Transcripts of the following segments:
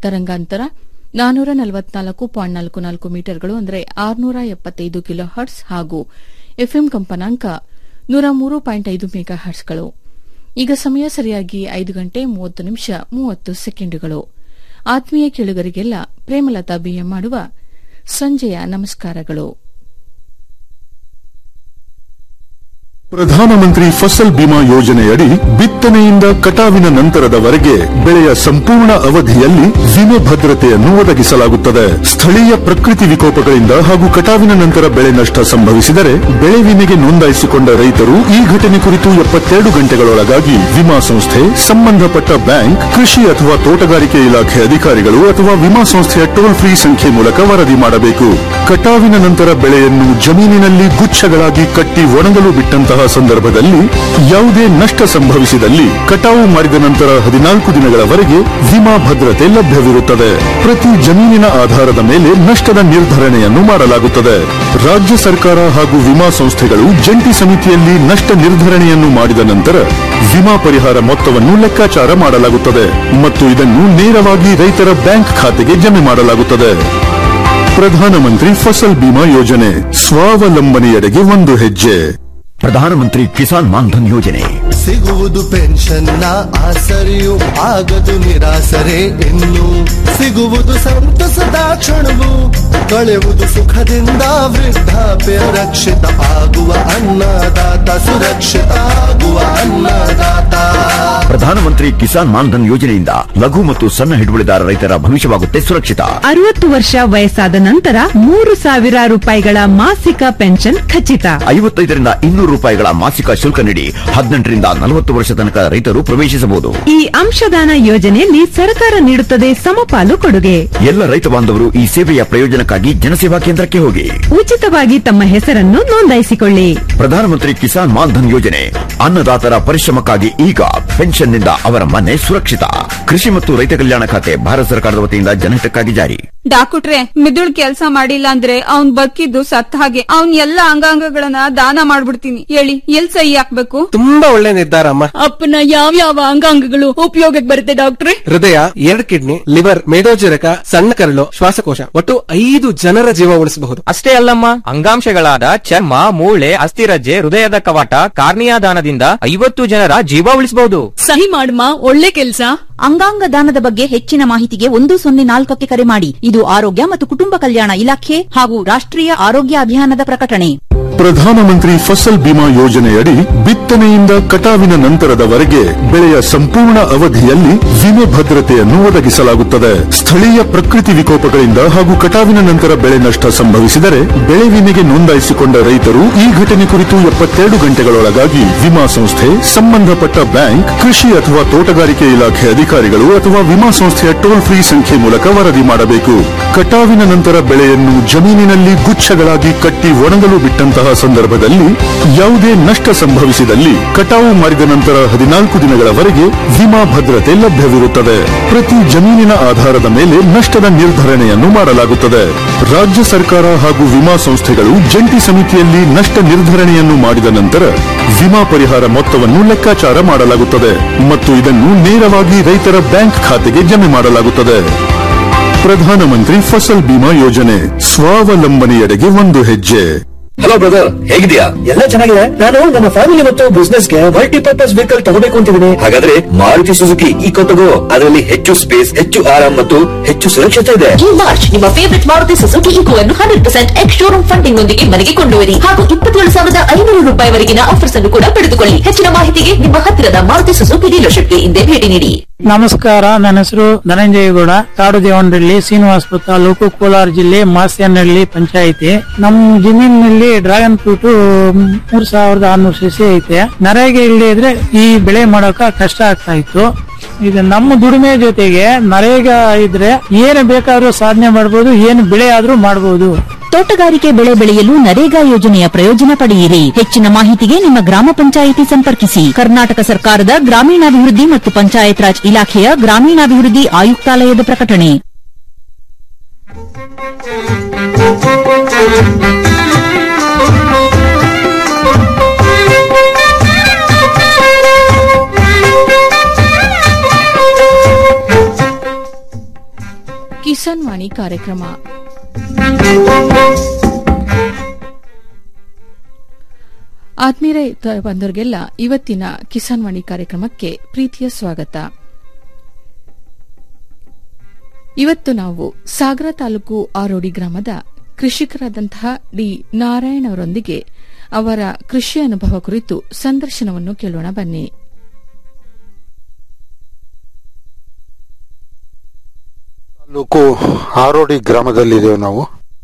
ತರಂಗಾಂತರ ನಾನೂರ ನಲವತ್ನಾಲ್ಕು ಪಾಯಿಂಟ್ ನಾಲ್ಕು ನಾಲ್ಕು ಮೀಟರ್ಗಳು ಅಂದರೆ ಆರುನೂರ ಎಪ್ಪತ್ತೈದು ಕಿಲೋ ಹರ್ಟ್ಸ್ ಹಾಗೂ ಎಫ್ಎಂ ಕಂಪನಾಂಕ ನೂರ ಮೂರು ಪಾಯಿಂಟ್ ಐದು ಮೆಗಾ ಹರ್ಟ್ಸ್ಗಳು ಈಗ ಸಮಯ ಸರಿಯಾಗಿ ಐದು ಗಂಟೆ ಮೂವತ್ತು ನಿಮಿಷ ಮೂವತ್ತು ಸೆಕೆಂಡುಗಳು ಆತ್ಮೀಯ ಕೇಳುಗರಿಗೆಲ್ಲ ಪ್ರೇಮಲತಾ ಬಿಎಂ ಮಾಡುವ ಸಂಜೆಯ ನಮಸ್ಕಾರಗಳು ಪ್ರಧಾನಮಂತ್ರಿ ಫಸಲ್ ಬಿಮಾ ಯೋಜನೆಯಡಿ ಬಿತ್ತನೆಯಿಂದ ಕಟಾವಿನ ನಂತರದವರೆಗೆ ಬೆಳೆಯ ಸಂಪೂರ್ಣ ಅವಧಿಯಲ್ಲಿ ವಿಮೆ ಭದ್ರತೆಯನ್ನು ಒದಗಿಸಲಾಗುತ್ತದೆ ಸ್ಥಳೀಯ ಪ್ರಕೃತಿ ವಿಕೋಪಗಳಿಂದ ಹಾಗೂ ಕಟಾವಿನ ನಂತರ ಬೆಳೆ ನಷ್ಟ ಸಂಭವಿಸಿದರೆ ಬೆಳೆ ವಿಮೆಗೆ ನೋಂದಾಯಿಸಿಕೊಂಡ ರೈತರು ಈ ಘಟನೆ ಕುರಿತು ಎಪ್ಪತ್ತೆರಡು ಗಂಟೆಗಳೊಳಗಾಗಿ ವಿಮಾ ಸಂಸ್ಥೆ ಸಂಬಂಧಪಟ್ಟ ಬ್ಯಾಂಕ್ ಕೃಷಿ ಅಥವಾ ತೋಟಗಾರಿಕೆ ಇಲಾಖೆ ಅಧಿಕಾರಿಗಳು ಅಥವಾ ವಿಮಾ ಸಂಸ್ಥೆಯ ಟೋಲ್ ಫ್ರೀ ಸಂಖ್ಯೆ ಮೂಲಕ ವರದಿ ಮಾಡಬೇಕು ಕಟಾವಿನ ನಂತರ ಬೆಳೆಯನ್ನು ಜಮೀನಿನಲ್ಲಿ ಗುಚ್ಛಗಳಾಗಿ ಕಟ್ಟಿ ಒಣಗಲು ಬಿಟ್ಟಂತಹ ಸಂದರ್ಭದಲ್ಲಿ ಯಾವುದೇ ನಷ್ಟ ಸಂಭವಿಸಿದಲ್ಲಿ ಕಟಾವು ಮಾಡಿದ ನಂತರ ಹದಿನಾಲ್ಕು ದಿನಗಳವರೆಗೆ ವಿಮಾ ಭದ್ರತೆ ಲಭ್ಯವಿರುತ್ತದೆ ಪ್ರತಿ ಜಮೀನಿನ ಆಧಾರದ ಮೇಲೆ ನಷ್ಟದ ನಿರ್ಧರಣೆಯನ್ನು ಮಾಡಲಾಗುತ್ತದೆ ರಾಜ್ಯ ಸರ್ಕಾರ ಹಾಗೂ ವಿಮಾ ಸಂಸ್ಥೆಗಳು ಜಂಟಿ ಸಮಿತಿಯಲ್ಲಿ ನಷ್ಟ ನಿರ್ಧರಣೆಯನ್ನು ಮಾಡಿದ ನಂತರ ವಿಮಾ ಪರಿಹಾರ ಮೊತ್ತವನ್ನು ಲೆಕ್ಕಾಚಾರ ಮಾಡಲಾಗುತ್ತದೆ ಮತ್ತು ಇದನ್ನು ನೇರವಾಗಿ ರೈತರ ಬ್ಯಾಂಕ್ ಖಾತೆಗೆ ಜಮೆ ಮಾಡಲಾಗುತ್ತದೆ ಪ್ರಧಾನಮಂತ್ರಿ ಫಸಲ್ ಬಿಮಾ ಯೋಜನೆ ಸ್ವಾವಲಂಬನೆಯೆಡೆಗೆ ಒಂದು ಹೆಜ್ಜೆ ಪ್ರಧಾನಮಂತ್ರಿ ಕಿಸಾನ್ ಮಾನ್ಧನ್ ಯೋಜನೆ ಸಿಗುವುದು ಪೆನ್ಷನ್ನ ಆಸರೆಯು ಆಗದು ನಿರಾಸರೆ ಇನ್ನು ಸಿಗುವುದು ಸಂತಸದ ಕ್ಷಣವು ಕಳೆಯುವುದು ಸುಖದಿಂದ ವೃದ್ಧಾಪ್ಯ ರಕ್ಷಿತ ಆಗುವ ಅನ್ನದಾತ ಸುರಕ್ಷಿತ ಆಗುವ ಅನ್ನದಾತ ಪ್ರಧಾನಮಂತ್ರಿ ಕಿಸಾನ್ ಮಾನ್ಧನ್ ಯೋಜನೆಯಿಂದ ಲಘು ಮತ್ತು ಸಣ್ಣ ಹಿಡುವಳಿದಾರ ರೈತರ ಭವಿಷ್ಯವಾಗುತ್ತೆ ಸುರಕ್ಷಿತ ಅರವತ್ತು ವರ್ಷ ವಯಸ್ಸಾದ ನಂತರ ಮೂರು ಸಾವಿರ ರೂಪಾಯಿಗಳ ಮಾಸಿಕ ಪೆನ್ಷನ್ ಖಚಿತ ಐವತ್ತೈದರಿಂದ ಇನ್ನೂರು ರೂಪಾಯಿಗಳ ಮಾಸಿಕ ಶುಲ್ಕ ನೀಡಿ ಹದಿನೆಂಟರಿಂದ ನಲವತ್ತು ವರ್ಷ ತನಕ ರೈತರು ಪ್ರವೇಶಿಸಬಹುದು ಈ ಅಂಶದಾನ ಯೋಜನೆಯಲ್ಲಿ ಸರ್ಕಾರ ನೀಡುತ್ತದೆ ಸಮಪಾಲು ಕೊಡುಗೆ ಎಲ್ಲ ರೈತ ಬಾಂಧವರು ಈ ಸೇವೆಯ ಪ್ರಯೋಜನಕ್ಕಾಗಿ ಜನಸೇವಾ ಕೇಂದ್ರಕ್ಕೆ ಹೋಗಿ ಉಚಿತವಾಗಿ ತಮ್ಮ ಹೆಸರನ್ನು ನೋಂದಾಯಿಸಿಕೊಳ್ಳಿ ಪ್ರಧಾನಮಂತ್ರಿ ಕಿಸಾನ್ ಮಾನ್ಧನ್ ಯೋಜನೆ ಅನ್ನದಾತರ ಪರಿಶ್ರಮಕ್ಕಾಗಿ ಈಗ ಪೆನ್ಷನ್ನಿಂದ ಅವರ ಮನೆ ಸುರಕ್ಷಿತ ಕೃಷಿ ಮತ್ತು ರೈತ ಕಲ್ಯಾಣ ಖಾತೆ ಭಾರತ ಸರ್ಕಾರದ ವತಿಯಿಂದ ಜನಹಿತಕ್ಕಾಗಿ ಜಾರಿ ಡಾಕ್ಟ್ರೆ ಮಿದುಳ್ ಕೆಲ್ಸ ಮಾಡಿಲ್ಲ ಅಂದ್ರೆ ಅವ್ನ್ ಬದುಕಿದ್ದು ಸತ್ತ ಹಾಗೆ ಅವ್ನ್ ಎಲ್ಲ ಅಂಗಾಂಗಗಳನ್ನ ದಾನ ಮಾಡ್ಬಿಡ್ತೀನಿ ಹೇಳಿ ಎಲ್ ಸಹಿ ಹಾಕ್ಬೇಕು ತುಂಬಾ ಒಳ್ಳೆ ನಿರ್ಧಾರ ಅಮ್ಮ ಅಪ್ಪನ ಯಾವ ಯಾವ ಅಂಗಾಂಗಗಳು ಉಪಯೋಗಕ್ಕೆ ಬರುತ್ತೆ ಡಾಕ್ಟ್ರೆ ಹೃದಯ ಎರಡು ಕಿಡ್ನಿ ಲಿವರ್ ಮೇದೋಜರಕ ಸಣ್ಣ ಕರಳು ಶ್ವಾಸಕೋಶ ಒಟ್ಟು ಐದು ಜನರ ಜೀವ ಉಳಿಸಬಹುದು ಅಷ್ಟೇ ಅಲ್ಲಮ್ಮ ಅಂಗಾಂಶಗಳಾದ ಚರ್ಮ ಮೂಳೆ ಅಸ್ಥಿರಜ್ಜೆ ಹೃದಯದ ಕವಾಟ ಕಾರ್ನಿಯಾ ದಾನದಿಂದ ಐವತ್ತು ಜನರ ಜೀವ ಉಳಿಸಬಹುದು ಸಹಿ ಮಾಡಮ್ಮ ಒಳ್ಳೆ ಕೆಲ್ಸ ಅಂಗಾಂಗ ದಾನದ ಬಗ್ಗೆ ಹೆಚ್ಚಿನ ಮಾಹಿತಿಗೆ ಒಂದು ಸೊನ್ನೆ ನಾಲ್ಕಕ್ಕೆ ಕರೆ ಮಾಡಿ ಇದು ಆರೋಗ್ಯ ಮತ್ತು ಕುಟುಂಬ ಕಲ್ಯಾಣ ಇಲಾಖೆ ಹಾಗೂ ರಾಷ್ಟ್ರೀಯ ಆರೋಗ್ಯ ಅಭಿಯಾನದ ಪ್ರಕಟಣೆ ಪ್ರಧಾನಮಂತ್ರಿ ಫಸಲ್ ಬಿಮಾ ಯೋಜನೆಯಡಿ ಬಿತ್ತನೆಯಿಂದ ಕಟಾವಿನ ನಂತರದವರೆಗೆ ಬೆಳೆಯ ಸಂಪೂರ್ಣ ಅವಧಿಯಲ್ಲಿ ವಿಮೆ ಭದ್ರತೆಯನ್ನು ಒದಗಿಸಲಾಗುತ್ತದೆ ಸ್ಥಳೀಯ ಪ್ರಕೃತಿ ವಿಕೋಪಗಳಿಂದ ಹಾಗೂ ಕಟಾವಿನ ನಂತರ ಬೆಳೆ ನಷ್ಟ ಸಂಭವಿಸಿದರೆ ಬೆಳೆ ವಿಮೆಗೆ ನೋಂದಾಯಿಸಿಕೊಂಡ ರೈತರು ಈ ಘಟನೆ ಕುರಿತು ಎಪ್ಪತ್ತೆರಡು ಗಂಟೆಗಳೊಳಗಾಗಿ ವಿಮಾ ಸಂಸ್ಥೆ ಸಂಬಂಧಪಟ್ಟ ಬ್ಯಾಂಕ್ ಕೃಷಿ ಅಥವಾ ತೋಟಗಾರಿಕೆ ಇಲಾಖೆ ಅಧಿಕಾರಿಗಳು ಅಥವಾ ವಿಮಾ ಸಂಸ್ಥೆಯ ಟೋಲ್ ಫ್ರೀ ಸಂಖ್ಯೆ ಮೂಲಕ ವರದಿ ಮಾಡಬೇಕು ಕಟಾವಿನ ನಂತರ ಬೆಳೆಯನ್ನು ಜಮೀನಿನಲ್ಲಿ ಗುಚ್ಛಗಳಾಗಿ ಕಟ್ಟಿ ಒಣಗಲು ಬಿಟ್ಟಂತಹ ಸಂದರ್ಭದಲ್ಲಿ ಯಾವುದೇ ನಷ್ಟ ಸಂಭವಿಸಿದಲ್ಲಿ ಕಟಾವು ಮಾಡಿದ ನಂತರ ಹದಿನಾಲ್ಕು ದಿನಗಳವರೆಗೆ ವಿಮಾ ಭದ್ರತೆ ಲಭ್ಯವಿರುತ್ತದೆ ಪ್ರತಿ ಜಮೀನಿನ ಆಧಾರದ ಮೇಲೆ ನಷ್ಟದ ನಿರ್ಧರಣೆಯನ್ನು ಮಾಡಲಾಗುತ್ತದೆ ರಾಜ್ಯ ಸರ್ಕಾರ ಹಾಗೂ ವಿಮಾ ಸಂಸ್ಥೆಗಳು ಜಂಟಿ ಸಮಿತಿಯಲ್ಲಿ ನಷ್ಟ ನಿರ್ಧರಣೆಯನ್ನು ಮಾಡಿದ ನಂತರ ವಿಮಾ ಪರಿಹಾರ ಮೊತ್ತವನ್ನು ಲೆಕ್ಕಾಚಾರ ಮಾಡಲಾಗುತ್ತದೆ ಮತ್ತು ಇದನ್ನು ನೇರವಾಗಿ ರೈತರ ಬ್ಯಾಂಕ್ ಖಾತೆಗೆ ಜಮೆ ಮಾಡಲಾಗುತ್ತದೆ ಪ್ರಧಾನಮಂತ್ರಿ ಫಸಲ್ ಬಿಮಾ ಯೋಜನೆ ಸ್ವಾವಲಂಬನೆಯೆಡೆಗೆ ಒಂದು ಹೆಜ್ಜೆ ಹಲೋ ಬ್ರದರ್ ಹೇಗಿದ್ಯಾ ಎಲ್ಲ ಚೆನ್ನಾಗಿದೆ ನಾನು ನನ್ನ ಫ್ಯಾಮಿಲಿ ಮತ್ತು ಬಿಸ್ನೆಸ್ ಗೆ ಮಲ್ಟಿಪರ್ಪಸ್ ವೆಹಿಕಲ್ ತಗೋಬೇಕು ಅಂತಿದ್ದೀನಿ ಹಾಗಾದ್ರೆ ಮಾರುತಿ ಸುಜುಕಿ ಈಕೋ ತಗೋ ಅದರಲ್ಲಿ ಹೆಚ್ಚು ಸ್ಪೇಸ್ ಹೆಚ್ಚು ಆರಾಮ್ ಮತ್ತು ಹೆಚ್ಚು ಸುರಕ್ಷತೆ ಇದೆ ಈ ಮಾರ್ಚ್ ನಿಮ್ಮ ಫೇವರಿಟ್ ಮಾರುತಿ ಸುಜುಕಿ ಈಕೋ ಅನ್ನು hundred percent ex showroom funding ನೊಂದಿಗೆ ಮನೆಗೆ ಕೊಂಡೊಯ್ಯಿರಿ ಹಾಗೂ ಇಪ್ಪತ್ತೇಳು ಸಾವಿರದ ಐನೂರು ರೂಪಾಯಿವರೆಗಿನ ಆಫರ್ಸ್ ಅನ್ನು ಕೂಡ ಪಡೆದುಕೊಳ್ಳಿ ಹೆಚ್ಚಿನ ಮಾಹಿತಿಗೆ ನಿಮ್ಮ ಹತ್ತಿರದ ಮಾರುತಿ ಸುಜುಕಿ ಡೀಲರ್ಶಿಪ್ಗೆ ಹಿಂದೆ ಭೇಟಿ ನೀಡಿ ನಮಸ್ಕಾರ ನನ್ನ ಹೆಸರು ಧನಂಜಯಗೌಡ ಕಾಡು ದೇವನಹಳ್ಳಿ ಶ್ರೀನಿವಾಸಪುರ ತಾಲೂಕು ಕೋಲಾರ ಜಿಲ್ಲೆ ಮಾಸ್ಯನಹಳ್ಳಿ ಪಂಚಾಯಿತಿ ನಮ್ ಜಮೀನಿನಲ್ಲಿ ಡ್ರ್ಯಾಗನ್ ಫ್ರೂಟ್ ಮೂರ್ ಸಾವಿರದ ಆರ್ನೂರು ಸಸಿ ಐತೆ ನರೇಗೆ ಇಲ್ಲದೆ ಇದ್ರೆ ಈ ಬೆಳೆ ಮಾಡೋಕ ಕಷ್ಟ ಆಗ್ತಾ ಇತ್ತು ಇದು ನಮ್ಮ ದುಡಿಮೆ ಜೊತೆಗೆ ನರೇಗ ಇದ್ರೆ ಏನು ಬೇಕಾದ್ರೂ ಸಾಧನೆ ಮಾಡ್ಬೋದು ಏನು ಬೆಳೆ ಆದ್ರೂ ಮಾಡ್ಬೋದು ತೋಟಗಾರಿಕೆ ಬೆಳೆ ಬೆಳೆಯಲು ನರೇಗಾ ಯೋಜನೆಯ ಪ್ರಯೋಜನ ಪಡೆಯಿರಿ ಹೆಚ್ಚಿನ ಮಾಹಿತಿಗೆ ನಿಮ್ಮ ಗ್ರಾಮ ಪಂಚಾಯಿತಿ ಸಂಪರ್ಕಿಸಿ ಕರ್ನಾಟಕ ಸರ್ಕಾರದ ಗ್ರಾಮೀಣಾಭಿವೃದ್ಧಿ ಮತ್ತು ಪಂಚಾಯತ್ ರಾಜ್ ಇಲಾಖೆಯ ಗ್ರಾಮೀಣಾಭಿವೃದ್ಧಿ ಆಯುಕ್ತಾಲಯದ ಪ್ರಕಟಣೆ ಕಿಸಾನ್ ವಾಣಿ ಕಾರ್ಯಕ್ರಮ ಆತ್ಮೀಯ ಬಂದವರಿಗೆಲ್ಲ ಇವತ್ತಿನ ಕಿಸಾನ್ ವಾಣಿ ಕಾರ್ಯಕ್ರಮಕ್ಕೆ ಪ್ರೀತಿಯ ಸ್ವಾಗತ ಇವತ್ತು ನಾವು ಸಾಗರ ತಾಲೂಕು ಆರೋಡಿ ಗ್ರಾಮದ ಕೃಷಿಕರಾದಂತಹ ಡಿ ನಾರಾಯಣ್ ಅವರೊಂದಿಗೆ ಅವರ ಕೃಷಿ ಅನುಭವ ಕುರಿತು ಸಂದರ್ಶನವನ್ನು ಕೇಳೋಣ ಬನ್ನಿ ತಾಲೂಕು ಆರೋಡಿ ಗ್ರಾಮದಲ್ಲಿದ್ದೇವೆ ನಾವು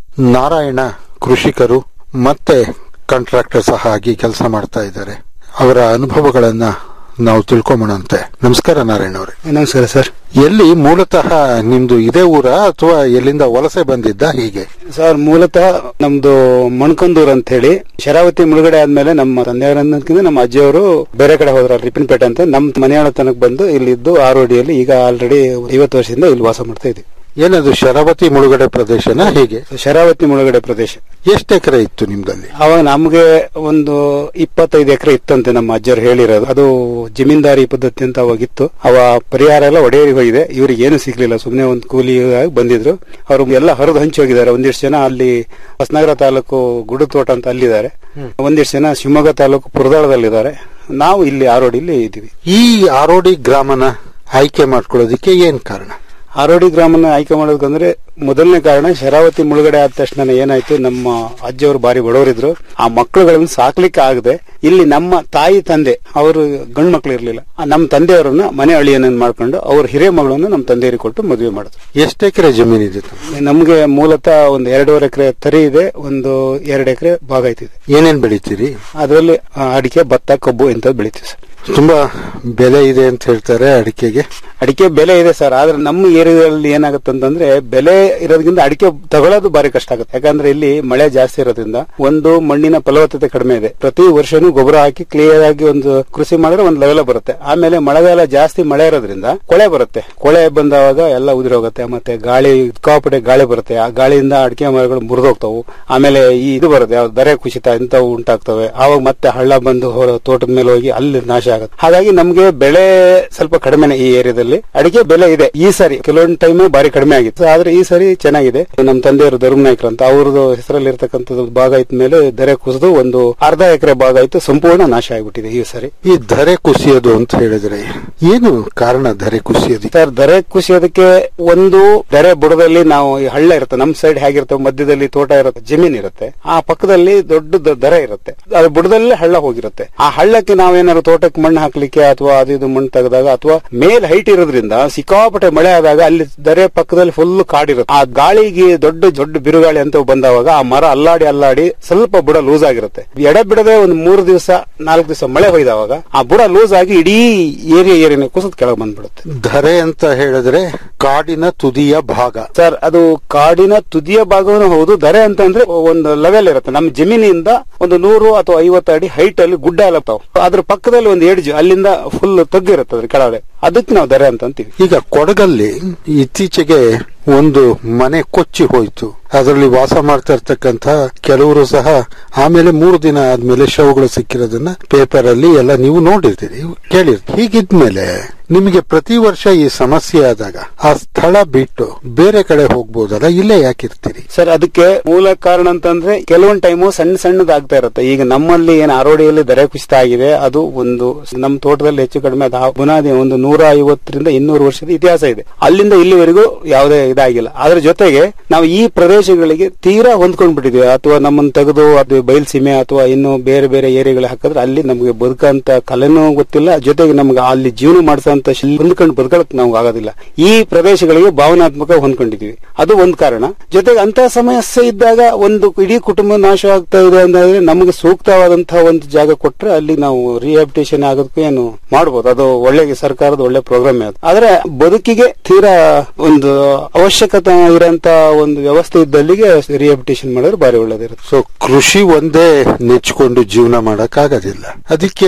ನಾರಾಯಣ ಕೃಷಿಕರು ಮತ್ತೆ ಕಾಂಟ್ರಾಕ್ಟರ್ ಸಹ ಆಗಿ ಕೆಲಸ ಮಾಡ್ತಾ ಇದ್ದಾರೆ ಅವರ ಅನುಭವಗಳನ್ನ ನಾವು ತಿಳ್ಕೊಂಬೋಣಂತೆ ನಮಸ್ಕಾರ ನಾರಾಯಣ ಅವರೇ ನಮಸ್ಕಾರ ಸರ್ ಎಲ್ಲಿ ಮೂಲತಃ ನಿಮ್ದು ಇದೇ ಊರ ಅಥವಾ ಎಲ್ಲಿಂದ ವಲಸೆ ಬಂದಿದ್ದ ಹೀಗೆ ಸರ್ ಮೂಲತಃ ನಮ್ದು ಮಣ್ಕಂದೂರ್ ಅಂತ ಹೇಳಿ ಶರಾವತಿ ಮುಳುಗಡೆ ಆದ್ಮೇಲೆ ನಮ್ಮ ತಂದೆಯವರನ್ನಕ್ಕಿಂತ ನಮ್ಮ ಅಜ್ಜಿಯವರು ಬೇರೆ ಕಡೆ ಹೋದ್ರ ರಿಪಿನ್ಪೇಟೆ ಅಂತ ನಮ್ಮ ಮನೆಯಾಳ ತನಕ ಬಂದು ಇಲ್ಲಿದ್ದು ಆರೋಡಿಯಲ್ಲಿ ಈಗ ಆಲ್ರೆಡಿ ಐವತ್ತು ವರ್ಷದಿಂದ ಇಲ್ಲಿ ವಾಸ ಮಾಡ್ತಾ ಇದ್ದೀವಿ ಏನದು ಶರಾವತಿ ಮುಳುಗಡೆ ಪ್ರದೇಶನ ಹೀಗೆ ಶರಾವತಿ ಮುಳುಗಡೆ ಪ್ರದೇಶ ಎಷ್ಟು ಎಕರೆ ಇತ್ತು ನಿಮ್ದಲ್ಲಿ ಅವಾಗ ನಮ್ಗೆ ಒಂದು ಇಪ್ಪತ್ತೈದು ಎಕರೆ ಇತ್ತಂತೆ ನಮ್ಮ ಅಜ್ಜರು ಹೇಳಿರೋದು ಅದು ಜಮೀನ್ದಾರಿ ಪದ್ಧತಿ ಅಂತ ಅವಾಗಿತ್ತು ಅವ ಪರಿಹಾರ ಎಲ್ಲ ಒಡೆಯರಿಗೆ ಹೋಗಿದೆ ಇವ್ರಿಗೆ ಏನು ಸಿಗ್ಲಿಲ್ಲ ಸುಮ್ನೆ ಒಂದು ಕೂಲಿ ಆಗಿ ಬಂದಿದ್ರು ಅವರು ಎಲ್ಲ ಹರಿದು ಹಂಚಿ ಹೋಗಿದ್ದಾರೆ ಒಂದಿಷ್ಟು ಜನ ಅಲ್ಲಿ ಹೊಸನಗರ ತಾಲೂಕು ಗುಡುತೋಟ ಅಂತ ಅಲ್ಲಿದ್ದಾರೆ ಒಂದಿಷ್ಟು ಜನ ಶಿವಮೊಗ್ಗ ತಾಲೂಕು ಪುರದಾಳದಲ್ಲಿದ್ದಾರೆ ನಾವು ಇಲ್ಲಿ ಆರೋಡಿಲಿ ಇದ್ದೀವಿ ಈ ಆರೋಡಿ ಗ್ರಾಮನ ಆಯ್ಕೆ ಮಾಡ್ಕೊಳ್ಳೋದಿಕ್ಕೆ ಏನ್ ಕಾರಣ ಆರೋಡಿ ಗ್ರಾಮನ ಆಯ್ಕೆ ಮಾಡೋದಕ್ಕಂದ್ರೆ ಮೊದಲನೇ ಕಾರಣ ಶರಾವತಿ ಮುಳುಗಡೆ ಆದ ತಕ್ಷಣ ಏನಾಯ್ತು ನಮ್ಮ ಅಜ್ಜಿಯವರು ಬಾರಿ ಬಡವರಿದ್ರು ಆ ಮಕ್ಕಳುಗಳನ್ನ ಸಾಕ್ಲಿಕ್ಕೆ ಆಗದೆ ಇಲ್ಲಿ ನಮ್ಮ ತಾಯಿ ತಂದೆ ಅವರು ಗಂಡು ಮಕ್ಳು ಇರ್ಲಿಲ್ಲ ಆ ನಮ್ಮ ತಂದೆಯವರನ್ನ ಮನೆ ಅಳಿಯನ್ನ ಮಾಡ್ಕೊಂಡು ಅವ್ರ ಹಿರಿಯ ಮಗಳನ್ನ ನಮ್ಮ ತಂದೆಯರಿಗೆ ಕೊಟ್ಟು ಮದುವೆ ಮಾಡಿದ್ರು ಎಷ್ಟು ಎಕರೆ ಜಮೀನಿದೆ ನಮ್ಗೆ ಮೂಲತಃ ಒಂದು ಎರಡೂವರೆ ಎಕರೆ ತರಿ ಇದೆ ಒಂದು ಎರಡು ಎಕರೆ ಭಾಗ ಐತಿದೆ ಏನೇನ್ ಬೆಳಿತೀರಿ ಅದರಲ್ಲಿ ಅಡಿಕೆ ಭತ್ತ ಕಬ್ಬು ಇಂಥದ್ದು ಬೆಳಿತೀವಿ ಸರ್ ತುಂಬಾ ಬೆಲೆ ಇದೆ ಅಂತ ಹೇಳ್ತಾರೆ ಅಡಿಕೆಗೆ ಅಡಿಕೆ ಬೆಲೆ ಇದೆ ಸರ್ ಆದ್ರೆ ನಮ್ಮ ಏರಿಯಾದಲ್ಲಿ ಏನಾಗುತ್ತೆ ಅಂತಂದ್ರೆ ಬೆಲೆ ಇರೋದ್ರಿಂದ ಅಡಿಕೆ ತಗೊಳ್ಳೋದು ಬಾರಿ ಕಷ್ಟ ಆಗುತ್ತೆ ಯಾಕಂದ್ರೆ ಇಲ್ಲಿ ಮಳೆ ಜಾಸ್ತಿ ಇರೋದ್ರಿಂದ ಒಂದು ಮಣ್ಣಿನ ಫಲವತ್ತತೆ ಕಡಿಮೆ ಇದೆ ಪ್ರತಿ ವರ್ಷನೂ ಗೊಬ್ಬರ ಹಾಕಿ ಕ್ಲಿಯರ್ ಆಗಿ ಒಂದು ಕೃಷಿ ಮಾಡಿದ್ರೆ ಒಂದು ಲೆವೆಲ್ ಬರುತ್ತೆ ಆಮೇಲೆ ಮಳೆಗಾಲ ಜಾಸ್ತಿ ಮಳೆ ಇರೋದ್ರಿಂದ ಕೊಳೆ ಬರುತ್ತೆ ಕೊಳೆ ಬಂದಾಗ ಎಲ್ಲ ಉದುರಿ ಹೋಗುತ್ತೆ ಮತ್ತೆ ಗಾಳಿ ಸಿಕ್ಕಾಪಟ್ಟೆ ಗಾಳಿ ಬರುತ್ತೆ ಆ ಗಾಳಿಯಿಂದ ಅಡಿಕೆ ಮರಗಳು ಮುರಿದೋಗ್ತಾವು ಆಮೇಲೆ ಈ ಇದು ಬರುತ್ತೆ ಯಾವ್ದು ದರೆ ಕುಸಿತ ಇಂಥವು ಉಂಟಾಗ್ತವೆ ಆವಾಗ ಮತ್ತೆ ಹಳ್ಳ ಬಂದು ಹೊರ- ತೋಟದ ಮೇಲೆ ಹೋಗಿ ಅಲ್ಲಿ ನಾಶ ಆಗುತ್ತೆ ಹಾಗಾಗಿ ನಮ್ಗೆ ಬೆಳೆ ಸ್ವಲ್ಪ ಕಡಿಮೆನೆ ಈ ಏರಿಯಾದಲ್ಲಿ ಅಡಿಕೆ ಬೆಲೆ ಇದೆ ಈ ಸಾರಿ ಕೆಲವೊಂದು ಟೈಮ್ ಬಾರಿ ಕಡಿಮೆ ಆಗಿತ್ತು ಆದ್ರೆ ಈ ಸಾರಿ ಚೆನ್ನಾಗಿದೆ ನಮ್ಮ ತಂದೆಯವರು ಧರ್ಮನಾಯ್ಕರ್ ಅಂತ ಅವ್ರದ್ದು ಹೆಸರಲ್ಲಿ ಇರ್ತಕ್ಕಂಥದ್ದು ಭಾಗ ಇದ್ದ ಮೇಲೆ ದರೆ ಕುಸಿದು ಒಂದು ಅರ್ಧ ಎಕರೆ ಭಾಗ ಆಯ್ತು ಸಂಪೂರ್ಣ ನಾಶ ಆಗಿಬಿಟ್ಟಿದೆ ಈ ಸಾರಿ ಈ ಧರೆ ಕುಸಿಯೋದು ಅಂತ ಹೇಳಿದ್ರೆ ಏನು ಕಾರಣ ಧರೆ ಕುಸಿಯೋದು ಸರ್ ದರೆ ಕುಸಿಯೋದಕ್ಕೆ ಒಂದು ದರೆ ಬುಡದಲ್ಲಿ ನಾವು ಈ ಹಳ್ಳ ಇರುತ್ತೆ ನಮ್ ಸೈಡ್ ಹೇಗಿರುತ್ತೆ ಮಧ್ಯದಲ್ಲಿ ತೋಟ ಇರುತ್ತೆ ಜಮೀನ್ ಇರುತ್ತೆ ಆ ಪಕ್ಕದಲ್ಲಿ ದೊಡ್ಡ ದರೆ ಇರುತ್ತೆ ಅದ್ರ ಬುಡದಲ್ಲೇ ಹಳ್ಳ ಹೋಗಿರುತ್ತೆ ಆ ಹಳ್ಳಕ್ಕೆ ನಾವೇನಾದ್ರು ತೋಟಕ್ಕೆ ಮಣ್ಣು ಹಾಕ್ಲಿಕ್ಕೆ ಅಥವಾ ಅದು ಇದು ಮಣ್ಣು ತೆಗೆದಾಗ ಅಥವಾ ಮೇಲ್ ಹೈಟ್ ಇರೋದ್ರಿಂದ ಸಿಕ್ಕಾಪಟ್ಟೆ ಮಳೆ ಆದಾಗ ಅಲ್ಲಿ ದರೆ ಪಕ್ಕದಲ್ಲಿ ಫುಲ್ ಕಾಡಿರುತ್ತೆ ಆ ಗಾಳಿಗೆ ದೊಡ್ಡ ದೊಡ್ಡ ಬಿರುಗಾಳಿ ಅಂತ ಬಂದವಾಗ ಆ ಮರ ಅಲ್ಲಾಡಿ ಅಲ್ಲಾಡಿ ಸ್ವಲ್ಪ ಬುಡ ಲೂಸ್ ಆಗಿರುತ್ತೆ ಎಡ ಬಿಡದೆ ಒಂದು ಮೂರು ದಿವಸ ನಾಲ್ಕು ದಿವಸ ಮಳೆ ಹೊಯ್ದವಾಗ ಆ ಬುಡ ಲೂಸ್ ಆಗಿ ಇಡೀ ಏರಿಯಾ ಏರಿಯಾನ ಕುಸಿದ್ ಕೆಳಗೆ ಬಂದ್ಬಿಡುತ್ತೆ ಧರೆ ಅಂತ ಹೇಳಿದ್ರೆ ಕಾಡಿನ ತುದಿಯ ಭಾಗ ಸರ್ ಅದು ಕಾಡಿನ ತುದಿಯ ಭಾಗವೂ ಹೌದು ದರೆ ಅಂತ ಅಂದ್ರೆ ಒಂದು ಲೆವೆಲ್ ಇರುತ್ತೆ ನಮ್ಮ ಜಮೀನಿಂದ ಒಂದು ನೂರು ಅಥವಾ ಐವತ್ತು ಅಡಿ ಹೈಟ್ ಅಲ್ಲಿ ಗುಡ್ಡ ಎಲ್ಲ ತಾವು ಅದ್ರ ಪಕ್ಕದಲ್ಲಿ ಒಂದು ಎಡ್ಜ್ ಅಲ್ಲಿಂದ ಫುಲ್ ತಗ್ಗಿರುತ್ತೆ ಅದ್ರ ಕೆಳಗಡೆ ಅದಕ್ಕೆ ನಾವು ದರೆ ಅಂತ ಅಂತೀವಿ ಈಗ ಕೊಡಗಲ್ಲಿ ಇತ್ತೀಚೆಗೆ ಒಂದು ಮನೆ ಕೊಚ್ಚಿ ಹೋಯ್ತು ಅದರಲ್ಲಿ ವಾಸ ಮಾಡ್ತಾ ಇರ್ತಕ್ಕಂತ ಕೆಲವರು ಸಹ ಆಮೇಲೆ ಮೂರು ದಿನ ಆದ್ಮೇಲೆ ಶವಗಳು ಸಿಕ್ಕಿರೋದನ್ನ ಪೇಪರ್ ಅಲ್ಲಿ ಎಲ್ಲ ನೀವು ನೋಡಿರ್ತೀರಿ ಕೇಳಿರ್ತೀರಿ ಹೀಗಿದ್ಮೇಲೆ ನಿಮಗೆ ಪ್ರತಿ ವರ್ಷ ಈ ಸಮಸ್ಯೆ ಆದಾಗ ಆ ಸ್ಥಳ ಬಿಟ್ಟು ಬೇರೆ ಕಡೆ ಹೋಗ್ಬೋದಲ್ಲ ಇಲ್ಲೇ ಯಾಕಿರ್ತೀರಿ ಸರ್ ಅದಕ್ಕೆ ಮೂಲ ಕಾರಣ ಅಂತಂದ್ರೆ ಕೆಲವೊಂದು ಟೈಮು ಸಣ್ಣ ಸಣ್ಣದಾಗ್ತಾ ಇರುತ್ತೆ ಈಗ ನಮ್ಮಲ್ಲಿ ಏನು ಆರೋಡಿಯಲ್ಲಿ ದರೆ ಕುಸಿತ ಆಗಿದೆ ಅದು ಒಂದು ನಮ್ಮ ತೋಟದಲ್ಲಿ ಹೆಚ್ಚು ಕಡಿಮೆ ಅದು ಆ ಬುನಾದಿ ಒಂದು ನೂರ ಐವತ್ತರಿಂದ ಇನ್ನೂರು ವರ್ಷದ ಇತಿಹಾಸ ಇದೆ ಅಲ್ಲಿಂದ ಇಲ್ಲಿವರೆಗೂ ಯಾವುದೇ ಇದಾಗಿಲ್ಲ ಅದ್ರ ಜೊತೆಗೆ ನಾವು ಈ ಪ್ರದೇಶಗಳಿಗೆ ತೀರಾ ಹೊಂದ್ಕೊಂಡ್ಬಿಟ್ಟಿದ್ವಿ ಅಥವಾ ನಮ್ಮನ್ನು ತೆಗೆದು ಅದು ಬಯಲ್ಸೀಮೆ ಅಥವಾ ಇನ್ನು ಬೇರೆ ಬೇರೆ ಏರಿಯಾಗಳಿಗೆ ಹಾಕಿದ್ರೆ ಅಲ್ಲಿ ನಮಗೆ ಬದುಕಂತ ಕಲೆನೂ ಗೊತ್ತಿಲ್ಲ ಜೊತೆಗೆ ನಮ್ಗೆ ಅಲ್ಲಿ ಜೀವನ ಮಾಡಿಸಂತ ಹೊಂದ್ಕೊಂಡು ಬದುಕಳಕ್ ನಮ್ಗೆ ಆಗೋದಿಲ್ಲ ಈ ಪ್ರದೇಶಗಳಿಗೆ ಭಾವನಾತ್ಮಕ ಹೊಂದ್ಕೊಂಡಿದೀವಿ ಅದು ಒಂದು ಕಾರಣ ಜೊತೆಗೆ ಅಂತ ಸಮಸ್ಯೆ ಇದ್ದಾಗ ಒಂದು ಇಡೀ ಕುಟುಂಬ ನಾಶ ಆಗ್ತಾ ಇದೆ ಅಂದ್ರೆ ನಮಗೆ ಸೂಕ್ತವಾದಂತಹ ಒಂದು ಜಾಗ ಕೊಟ್ರೆ ಅಲ್ಲಿ ನಾವು ರಿಹಾಬಿಟೇಷನ್ ಆಗೋದಕ್ಕೂ ಏನು ಮಾಡಬಹುದು ಅದು ಒಳ್ಳೆ ಸರ್ಕಾರದ ಒಳ್ಳೆ ಪ್ರೋಗ್ರಾಮ್ ಅದು ಆದ್ರೆ ಬದುಕಿಗೆ ತೀರಾ ಒಂದು ಅವಶ್ಯಕತೆ ಇರೋಂತ ಒಂದು ವ್ಯವಸ್ಥೆ ಇದ್ದಲ್ಲಿಗೆ ರಿಹಾಬಿಟೇಷನ್ ಮಾಡಿದ್ರೆ ಬಾರಿ ಒಳ್ಳೇದಿರುತ್ತೆ ಸೊ ಕೃಷಿ ಒಂದೇ ನೆಚ್ಕೊಂಡು ಜೀವನ ಮಾಡಕ್ ಆಗೋದಿಲ್ಲ ಅದಕ್ಕೆ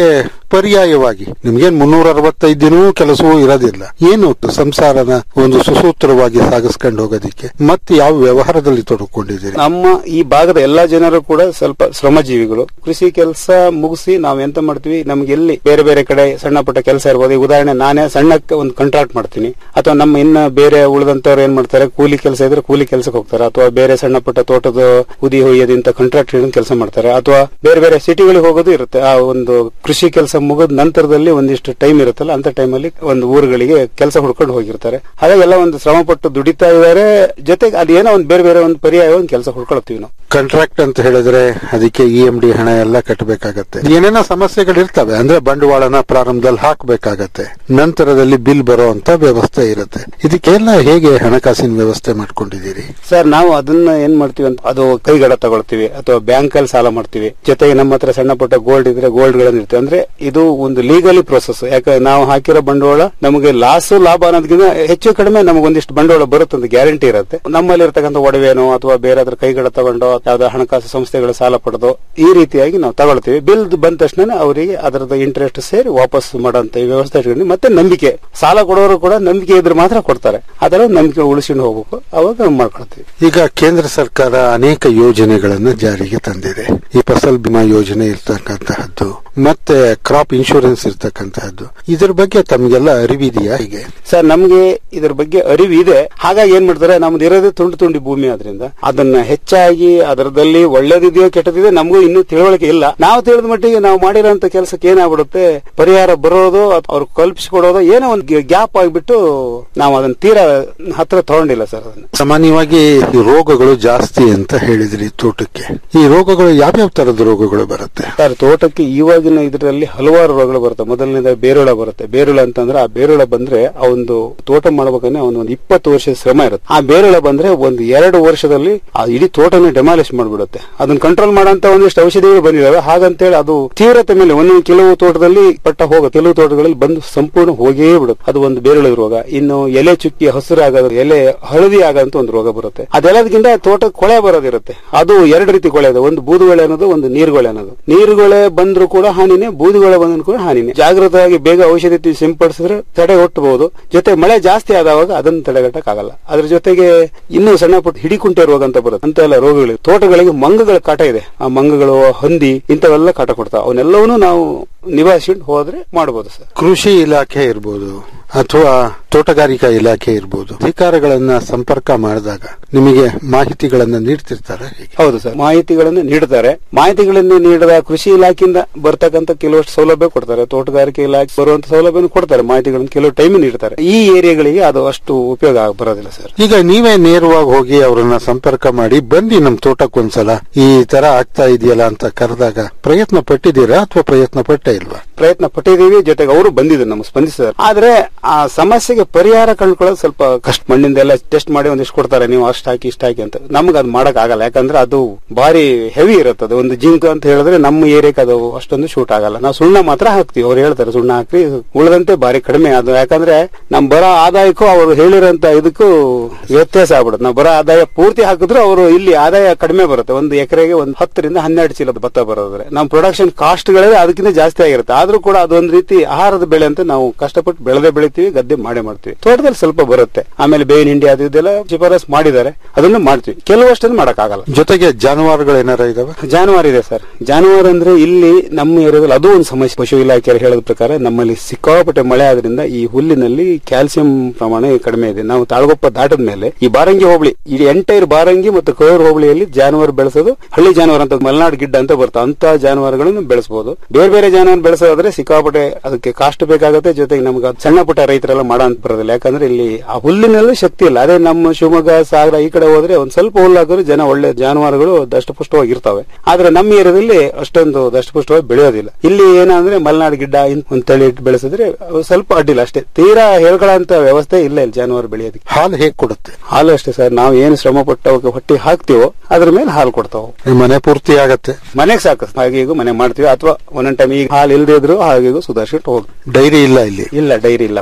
ಪರ್ಯಾಯವಾಗಿ ನಿಮ್ಗೇನ್ ಮುನ್ನೂರ ಅರವತ್ತೈದು ದಿನವೂ ಕೆಲಸವೂ ಇರೋದಿಲ್ಲ ಏನು ಸಂಸಾರನ ಒಂದು ಸುಸೂತ್ರವಾಗಿ ಸಾಗಿಸ್ಕೊಂಡು ಹೋಗೋದಿಕ್ಕೆ ಮತ್ತೆ ಯಾವ ವ್ಯವಹಾರದಲ್ಲಿ ತೊಡಕೊಂಡಿದ್ದೀರಿ ನಮ್ಮ ಈ ಭಾಗದ ಎಲ್ಲಾ ಜನರು ಕೂಡ ಸ್ವಲ್ಪ ಶ್ರಮಜೀವಿಗಳು ಕೃಷಿ ಕೆಲಸ ಮುಗಿಸಿ ನಾವ್ ಎಂತ ಮಾಡ್ತೀವಿ ನಮ್ಗೆ ಎಲ್ಲಿ ಬೇರೆ ಬೇರೆ ಕಡೆ ಸಣ್ಣ ಪುಟ್ಟ ಕೆಲಸ ಇರ್ಬೋದು ಈಗ ಉದಾಹರಣೆ ನಾನೇ ಸಣ್ಣಕ್ಕೆ ಒಂದು ಕಾಂಟ್ರಾಕ್ಟ್ ಮಾಡ್ತೀನಿ ಅಥವಾ ನಮ್ಮ ಇನ್ನ ಬೇರೆ ಉಳಿದಂತವ್ರು ಏನ್ ಮಾಡ್ತಾರೆ ಕೂಲಿ ಕೆಲಸ ಇದ್ರೆ ಕೂಲಿ ಕೆಲಸಕ್ಕೆ ಹೋಗ್ತಾರೆ ಅಥವಾ ಬೇರೆ ಸಣ್ಣ ಪುಟ್ಟ ತೋಟದ ಉದಿ ಹೊಯ್ಯದಿಂತ ಕಾಂಟ್ರಾಕ್ಟ್ ಕೆಲಸ ಮಾಡ್ತಾರೆ ಅಥವಾ ಬೇರೆ ಬೇರೆ ಸಿಟಿಗಳಿಗೆ ಹೋಗೋದು ಇರುತ್ತೆ ಆ ಒಂದು ಕೃಷಿ ಕೆಲಸ ಮುಗಿದ ನಂತರದಲ್ಲಿ ಒಂದಿಷ್ಟು ಟೈಮ್ ಇರುತ್ತಲ್ಲ ಅಂತ ಟೈಮಲ್ಲಿ ಒಂದು ಊರುಗಳಿಗೆ ಕೆಲಸ ಹುಡ್ಕೊಂಡು ಹೋಗಿರ್ತಾರೆ ಹಾಗಾಗಿ ಎಲ್ಲ ಒಂದು ಶ್ರಮ ಪಟ್ಟು ದುಡಿತಾ ಇದ್ದಾರೆ ಜೊತೆಗೆ ಅದೇನೋ ಒಂದು ಬೇರೆ ಬೇರೆ ಒಂದು ಪರ್ಯಾಯ ಒಂದು ಕೆಲಸ ಹುಡ್ಕೊಳ್ತೀವಿ ನಾವು ಕಾಂಟ್ರಾಕ್ಟ್ ಅಂತ ಹೇಳಿದ್ರೆ ಅದಕ್ಕೆ ಇ ಎಂ ಡಿ ಹಣ ಎಲ್ಲ ಕಟ್ಟಬೇಕಾಗತ್ತೆ ಏನೇನೋ ಸಮಸ್ಯೆಗಳು ಇರ್ತವೆ ಅಂದ್ರೆ ಬಂಡವಾಳನ ಪ್ರಾರಂಭದಲ್ಲಿ ಹಾಕಬೇಕಾಗತ್ತೆ ನಂತರದಲ್ಲಿ ಬಿಲ್ ಬರೋ ಅಂತ ವ್ಯವಸ್ಥೆ ಇರುತ್ತೆ ಇದಕ್ಕೆಲ್ಲ ಹೇಗೆ ಹಣಕಾಸಿನ ವ್ಯವಸ್ಥೆ ಮಾಡ್ಕೊಂಡಿದ್ದೀರಿ ಸರ್ ನಾವು ಅದನ್ನ ಏನ್ ಮಾಡ್ತೀವಿ ಅಂತ ಅದು ಕೈಗಡ ತಗೊಳ್ತೀವಿ ಅಥವಾ ಬ್ಯಾಂಕ್ ಅಲ್ಲಿ ಸಾಲ ಮಾಡ್ತೀವಿ ಜೊತೆಗೆ ನಮ್ಮ ಹತ್ರ ಸಣ್ಣ ಪುಟ್ಟ ಗೋಲ್ಡ್ ಇದ್ರೆ ಗೋಲ್ಡ್ ಗಳನ್ನ ಇರ್ತವೆ ಅಂದ್ರೆ ಇದು ಒಂದು ಲೀಗಲಿ ಪ್ರೊಸೆಸ್ ಯಾಕಂದ್ರೆ ನಾವು ಹಾಕಿರೋ ಬಂಡವಾಳ ನಮಗೆ ಲಾಸ್ ಲಾಭ ಅನ್ನೋದಕ್ಕಿಂತ ಹೆಚ್ಚು ಕಡಿಮೆ ನಮಗೆ ಒಂದಿಷ್ಟು ಬಂಡವಾಳ ಬರುತ್ತೆ ಅಂತ ಗ್ಯಾರಂಟಿ ಇರುತ್ತೆ ನಮ್ಮಲ್ಲಿ ಇರ್ತಕ್ಕಂಥ ಒಡವೆನೋ ಅಥವಾ ಬೇರೆ ಅದ್ರ ಕೈಗಡ ತಗೊಂಡೋ ಯಾವ್ದೋ ಹಣಕಾಸು ಸಂಸ್ಥೆಗಳ ಸಾಲ ಪಡೆದೋ ಈ ರೀತಿಯಾಗಿ ನಾವು ತಗೊಳ್ತೀವಿ ಬಿಲ್ ಬಂದ ತಕ್ಷಣ ಅವರಿಗೆ ಅದರದ ಇಂಟ್ರೆಸ್ಟ್ ಸೇರಿ ವಾಪಸ್ ಮಾಡೋಂತ ಈ ವ್ಯವಸ್ಥೆ ಇಟ್ಕೊಂಡು ಮತ್ತೆ ನಂಬಿಕೆ ಸಾಲ ಕೊಡೋರು ಕೂಡ ನಂಬಿಕೆ ಇದ್ರೆ ಮಾತ್ರ ಕೊಡ್ತಾರೆ ಅದರ ನಂಬಿಕೆ ಉಳಿಸ್ಕೊಂಡು ಹೋಗ್ಬೇಕು ಅವಾಗ ಮಾಡ್ಕೊಳ್ತೀವಿ ಈಗ ಕೇಂದ್ರ ಸರ್ಕಾರ ಅನೇಕ ಯೋಜನೆಗಳನ್ನ ಜಾರಿಗೆ ತಂದಿದೆ ಈ ಫಸಲ್ ಬಿಮಾ ಯೋಜನೆ ಇರ್ತಕ್ಕಂತಹದ್ದು ಮತ್ತೆ ಕ್ರಾಪ್ ಇನ್ಶೂರೆನ್ಸ್ ಇರ್ತಕ್ಕಂತಹದ್ದು ಇದ್ರ ಬಗ್ಗೆ ತಮಗೆಲ್ಲ ಅರಿವಿದೆಯಾ ಹೀಗೆ ಸರ್ ನಮ್ಗೆ ಇದ್ರ ಬಗ್ಗೆ ಅರಿವು ಇದೆ ಹಾಗಾಗಿ ಏನ್ ಮಾಡ್ತಾರೆ ನಮ್ದು ಇರೋದೇ ತುಂಡು ತುಂಡಿ ಭೂಮಿ ಆದ್ರಿಂದ ಅದನ್ನ ಹೆಚ್ಚಾಗಿ ಅದರದಲ್ಲಿ ಒಳ್ಳೇದಿದೆಯೋ ಕೆಟ್ಟದಿದೆಯೋ ನಮಗೂ ಇನ್ನೂ ತಿಳುವಳಿಕೆ ಇಲ್ಲ ನಾವು ತಿಳಿದ ಮಟ್ಟಿಗೆ ನಾವು ಮಾಡಿರೋಂತ ಕೆಲಸಕ್ಕೆ ಏನಾಗ್ಬಿಡುತ್ತೆ ಪರಿಹಾರ ಬರೋದು ಅವ್ರು ಕಲ್ಪಿಸಿಕೊಡೋದು ಏನೋ ಒಂದು ಗ್ಯಾಪ್ ಆಗಿಬಿಟ್ಟು ನಾವು ಅದನ್ನ ತೀರಾ ಹತ್ರ ತಗೊಂಡಿಲ್ಲ ಸರ್ ಅದನ್ನ ಸಾಮಾನ್ಯವಾಗಿ ಈ ರೋಗಗಳು ಜಾಸ್ತಿ ಅಂತ ಹೇಳಿದ್ರಿ ತೋಟಕ್ಕೆ ಈ ರೋಗಗಳು ಯಾವ್ಯಾವ ತರದ ರೋಗಗಳು ಬರುತ್ತೆ ಸರ್ ತೋಟಕ್ಕೆ ಇವಾಗಿನ ಇದರಲ್ಲಿ ಹಲವಾರು ರೋಗಗಳು ಬರುತ್ತೆ ಮೊದಲನೇದ ಬೇರುಳ ಬರುತ್ತೆ ಬೇರುಳ ಅಂತಂದ್ರೆ ಆ ಬೇರುಳ ಬಂದ್ರೆ ಆ ಒಂದು ತೋಟ ಮಾಡ್ಬೇಕಂದ್ರೆ ಒಂದು ಒಂದು ಇಪ್ಪತ್ತು ವರ್ಷದ ಶ್ರಮ ಇರುತ್ತೆ ಆ ಬೇರುಳ ಬಂದ್ರೆ ಒಂದು ಎರಡು ವರ್ಷದಲ್ಲಿ ಆ ಇಡೀ ತೋಟನ ಡೆಮಾಲಿಷ್ ಮಾಡ್ಬಿಡುತ್ತೆ ಅದನ್ನ ಕಂಟ್ರೋಲ್ ಮಾಡೋಂತ ಒಂದಿಷ್ಟು ಔಷಧಿಗಳು ಬಂದಿದಾವೆ ಹಾಗಂತೇಳಿ ಅದು ತೀವ್ರತೆ ಮೇಲೆ ಒಂದೊಂದು ಕೆಲವು ತೋಟದಲ್ಲಿ ಪಟ್ಟ ಹೋಗುತ್ತೆ ಕೆಲವು ತೋಟಗಳಲ್ಲಿ ಬಂದು ಸಂಪೂರ್ಣ ಹೋಗೇ ಬಿಡುತ್ತೆ ಅದು ಒಂದು ಬೇರುಳ ರೋಗ ಇನ್ನು ಎಲೆ ಚುಕ್ಕಿ ಹಸಿರಾಗೋದು ಎಲೆ ಹಳದಿ ಆಗಂತ ಒಂದು ರೋಗ ಬರುತ್ತೆ ಅದೆಲ್ಲದಕ್ಕಿಂತ ತೋಟ ಕೊಳೆ ಬರೋದಿರುತ್ತೆ ಅದು ಎರಡು ರೀತಿ ಕೊಳೆ ಇದೆ ಒಂದು ಬೂದುಗೊಳೆ ಅನ್ನೋದು ಒಂದು ನೀರುಗೊಳೆ ಅನ್ನೋದು ನೀರುಗೊಳೆ ಬಂದ್ರು ಕೂಡ ಹಾನಿನೇ ಬೂದುಗೊಳೆ ಬಂದ್ರು ಕೂಡ ಹಾನಿನೇ ಜಾಗೃತವಾಗಿ ಬೇಗ ಔಷಧಿ ತಿ- ಸಿಂಪಡಿಸಿದ್ರೆ ತಡೆ ಒಟ್ಟಬಹುದು ಜೊತೆ ಮಳೆ ಜಾಸ್ತಿ ಆದವಾಗ ಅದನ್ನು ತಡೆಗಟ್ಟಕ್ ಆಗಲ್ಲ ಅದ್ರ ಜೊತೆಗೆ ಇನ್ನೂ ಸಣ್ಣ ಪುಟ್ಟ ಹಿಡಿಕುಂಟೆ ರೋಗ ಅಂತ ಬರುತ್ತೆ ಅಂತ ಎಲ್ಲ ರೋಗಗಳು ತೋಟಗಳಿಗೆ ಮಂಗಗಳ ಕಾಟ ಇದೆ ಆ ಮಂಗಗಳು ಹಂದಿ ಇಂಥವೆಲ್ಲ ಕಾಟ ಕೊಡ್ತಾವೆ ಅವನ್ನೆಲ್ಲವನ್ನೂ ನಾವು ನಿಭಾಯಿಸ್ಕೊಂಡು ಹೋದ್ರೆ ಮಾಡಬಹುದು ಸರ್ ಕೃಷಿ ಇಲಾಖೆ ಇರ್ಬೋದು ಅಥವಾ ತೋಟಗಾರಿಕಾ ಇಲಾಖೆ ಇರ್ಬೋದು ಅಧಿಕಾರಿಗಳನ್ನ ಸಂಪರ್ಕ ಮಾಡಿದಾಗ ನಿಮಗೆ ಮಾಹಿತಿಗಳನ್ನ ನೀಡ್ತಿರ್ತಾರೆ ಹೌದು ಸರ್ ಮಾಹಿತಿಗಳನ್ನು ನೀಡುತ್ತಾರೆ ಮಾಹಿತಿಗಳನ್ನು ನೀಡಿದ ಕೃಷಿ ಇಲಾಖೆಯಿಂದ ಬರ್ತಕ್ಕಂಥ ಕೆಲವಷ್ಟು ಸೌಲಭ್ಯ ಕೊಡ್ತಾರೆ ತೋಟಗಾರಿಕೆ ಇಲಾಖೆ ಬರುವಂತ ಸೌಲಭ್ಯವನ್ನು ಕೊಡ್ತಾರೆ ಮಾಹಿತಿಗಳನ್ನು ಕೆಲವು ಟೈಮ್ ನೀಡ್ತಾರೆ ಈ ಏರಿಯಾಗಳಿಗೆ ಅದು ಅಷ್ಟು ಉಪಯೋಗ ಆಗ್- ಬರೋದಿಲ್ಲ ಸರ್ ಈಗ ನೀವೇ ನೇರವಾಗಿ ಹೋಗಿ ಅವರನ್ನ ಸಂಪರ್ಕ ಮಾಡಿ ಬನ್ನಿ ನಮ್ ತೋಟಕ್ಕೊಂದ್ಸಲ ಈ ತರ ಆಗ್ತಾ ಇದೆಯಲ್ಲ ಅಂತ ಕರೆದಾಗ ಪ್ರಯತ್ನ ಪಟ್ಟಿದ್ದೀರಾ ಅಥವಾ ಪ್ರಯತ್ನ ಪಟ್ಟೇ ಇಲ್ವಾ ಪ್ರಯತ್ನ ಪಟ್ಟಿದ್ದೀವಿ ಜೊತೆಗೆ ಅವರು ಬಂದಿದ್ರು ನಮ್ಗೆ ಸ್ಪಂದಿಸಿದ್ದಾರೆ ಆದ್ರೆ ಆ ಸಮಸ್ಯೆಗೆ ಪರಿಹಾರ ಕಂಡುಕೊಳ್ಳೋದು ಸ್ವಲ್ಪ ಕಷ್ಟ ಮಣ್ಣಿಂದ ಎಲ್ಲ ಟೆಸ್ಟ್ ಮಾಡಿ ಒಂದಿಷ್ಟು ಕೊಡ್ತಾರೆ ನೀವು ಅಷ್ಟು ಹಾಕಿ ಇಷ್ಟ ಹಾಕಿ ಅಂತ ನಮ್ಗೆ ಅದು ಮಾಡಕ್ ಆಗಲ್ಲ ಯಾಕಂದ್ರೆ ಅದು ಭಾರಿ ಹೆವಿ ಇರುತ್ತೆ ಅದು ಒಂದು ಜಿಂಕ್ ಅಂತ ಹೇಳಿದ್ರೆ ನಮ್ಮ ಏರಿಯಾಕ್ಕೆ ಅದು ಅಷ್ಟೊಂದು ಶೂಟ್ ಆಗಲ್ಲ ನಾವು ಸುಣ್ಣ ಮಾತ್ರ ಹಾಕ್ತಿವಿ ಅವ್ರು ಹೇಳ್ತಾರೆ ಸುಣ್ಣ ಹಾಕಿ ಉಳಿದಂತೆ ಭಾರಿ ಕಡಿಮೆ ಅದು ಯಾಕಂದ್ರೆ ನಮ್ ಬರೋ ಆದಾಯಕ್ಕೂ ಅವರು ಹೇಳಿರೋಂತ ಇದಕ್ಕೂ ವ್ಯತ್ಯಾಸ ಆಗ್ಬಿಡುತ್ತೆ ನಾವು ಬರೋ ಆದಾಯ ಪೂರ್ತಿ ಹಾಕಿದ್ರು ಅವರು ಇಲ್ಲಿ ಆದಾಯ ಕಡಿಮೆ ಬರುತ್ತೆ ಒಂದು ಎಕರೆಗೆ ಒಂದು ಹತ್ತರಿಂದ ಹನ್ನೆರಡು ಚೀಲ ಭತ್ತ ಬರೋದ್ರೆ ನಮ್ಮ ಪ್ರೊಡಕ್ಷನ್ ಕಾಸ್ಟ್ಗಳೇ ಅದಕ್ಕಿಂತ ಜಾಸ್ತಿ ಆಗಿರುತ್ತೆ ಆದ್ರೂ ಕೂಡ ಅದೊಂದು ರೀತಿ ಆಹಾರದ ಬೆಳೆ ಅಂತ ನಾವು ಕಷ್ಟಪಟ್ಟು ಬೆಳೆದೇ ಬೆಳಿತೀವಿ ಗದ್ದೆ ಮಾಡೇ ಮಾಡ್ತೀವಿ ತೋಟದಲ್ಲಿ ಸ್ವಲ್ಪ ಬರುತ್ತೆ ಆಮೇಲೆ ಬೇವಿನ ಹಿಂಡಿ ಅದು ಇದೆಲ್ಲ ಶಿಫಾರಸ್ ಮಾಡಿದ್ದಾರೆ ಅದನ್ನು ಮಾಡ್ತೀವಿ ಕೆಲವಷ್ಟನ್ನು ಮಾಡಕ್ಕಾಗಲ್ಲ ಜೊತೆಗೆ ಜಾನುವಾರುಗಳು ಏನಾರ ಇದಾವೆ ಜಾನುವಾರು ಇದೆ ಸರ್ ಜಾನುವಾರು ಅಂದ್ರೆ ಇಲ್ಲಿ ನಮ್ಮ ಏರಿಯಾದಲ್ಲಿ ಅದು ಒಂದು ಸಮಸ್ಯೆ ಪಶು ಇಲಾಖೆಯವರು ಹೇಳೋದ ಪ್ರಕಾರ ನಮ್ಮಲ್ಲಿ ಸಿಕ್ಕಾಪಟ್ಟೆ ಮಳೆ ಆದ್ರಿಂದ ಈ ಹುಲ್ಲಿನಲ್ಲಿ ಕ್ಯಾಲ್ಸಿಯಂ ಪ್ರಮಾಣ ಕಡಿಮೆ ಇದೆ ನಾವು ತಾಳಗೊಪ್ಪ ದಾಟದ ಮೇಲೆ ಈ ಬಾರಂಗಿ ಹೋಬಳಿ ಈ ಎಂಟೈರ್ ಬಾರಂಗಿ ಮತ್ತು ಕೋಯೂರು ಹೋಬಳಿಯಲ್ಲಿ ಜಾನುವಾರು ಬೆಳೆಸೋದು ಹಳ್ಳಿ ಜಾನುವಾರು ಅಂತ ಮಲೆನಾಡು ಗಿಡ್ಡ ಅಂತ ಬರ್ತವೆ ಅಂತ ಜಾನುವಾರುಗಳನ್ನು ಬೆಳೆಸಬಹುದು ಬೇರೆ ಬೇರೆ ಜಾನುವಾರು ಬೆಳೆಸೋದಾದ್ರೆ ಸಿಕ್ಕಾಪಟ್ಟೆ ಅದಕ್ಕೆ ಕಾಸ್ಟ್ ಬೇಕಾಗುತ್ತೆ ಜೊತೆಗೆ ನಮ್ಗೆ ಅದ್ ಸಣ್ಣ ಪುಟ್ಟ ರೈತರೆಲ್ಲ ಮಾಡೋ ಅಂತ ಬರೋದಿಲ್ಲ ಯಾಕಂದ್ರೆ ಇಲ್ಲಿ ಆ ಹುಲ್ಲಿನಲ್ಲಿ ಶಕ್ತಿ ಇಲ್ಲ ಅದೇ ನಮ್ಮ ಶಿವಮೊಗ್ಗ ಸಾಗರ ಈ ಕಡೆ ಹೋದ್ರೆ ಒಂದ್ ಸ್ವಲ್ಪ ಹುಲ್ಲು ಹಾಕಿದ್ರೆ ಜನ ಒಳ್ಳೆ ಜಾನುವಾರುಗಳು ದಷ್ಟಪುಷ್ಟವಾಗಿ ಇರ್ತವೆ ಆದ್ರೆ ನಮ್ಮ ಏರಿಯಾದಲ್ಲಿ ಅಷ್ಟೊಂದು ದಷ್ಟಪುಷ್ಟವಾಗಿ ಬೆಳೆಯೋದಿಲ್ಲ ಇಲ್ಲಿ ಏನಂದ್ರೆ ಮಲೆನಾಡು ಗಿಡ್ಡ ಇನ್- ಒಂದ್ ತಳಿ ಇಟ್ಟು ಬೆಳೆಸಿದ್ರೆ ಅವು ಸ್ವಲ್ಪ ಅಡ್ಡಿಲ್ಲ ಅಷ್ಟೇ ತೀರಾ ಹೇಳ್ಕೊಳ್ಳೋಂತ ವ್ಯವಸ್ಥೆ ಇಲ್ಲ ಇಲ್ಲಿ ಜಾನುವಾರು ಬೆಳೆಯೋದಕ್ಕೆ ಹಾಲು ಹೇಗ್ ಕೊಡುತ್ತೆ ಹಾಲು ಅಷ್ಟೇ ಸರ್ ನಾವು ಏನು ಶ್ರಮ ಪಟ್ಟು ಅವಕ್ಕೆ ಹೊಟ್ಟೆ ಹಾಕ್ತಿವೋ ಅದ್ರ ಮೇಲೆ ಹಾಲು ಕೊಡ್ತಾವ ನಿಮ್ ಮನೆ ಪೂರ್ತಿ ಆಗತ್ತೆ ಮನೆಗೆ ಸಾಕು ಹಾಗೆ ಮನೆ ಮಾಡ್ತೀವಿ ಅಥವಾ ಒಂದೊಂದ್ ಟೈಮ್ ಈಗ ಹಾಲು ಇಲ್ದೇ ಇದ್ರು ಹಾಗೆ ಸುಧಾರಿಸ್ಬಿಟ್ಟು ಹೋಗಿ ಡೈರಿ ಇಲ್ಲ ಇಲ್ಲಿ ಇಲ್ಲ ಡೈರಿ ಇಲ್ಲ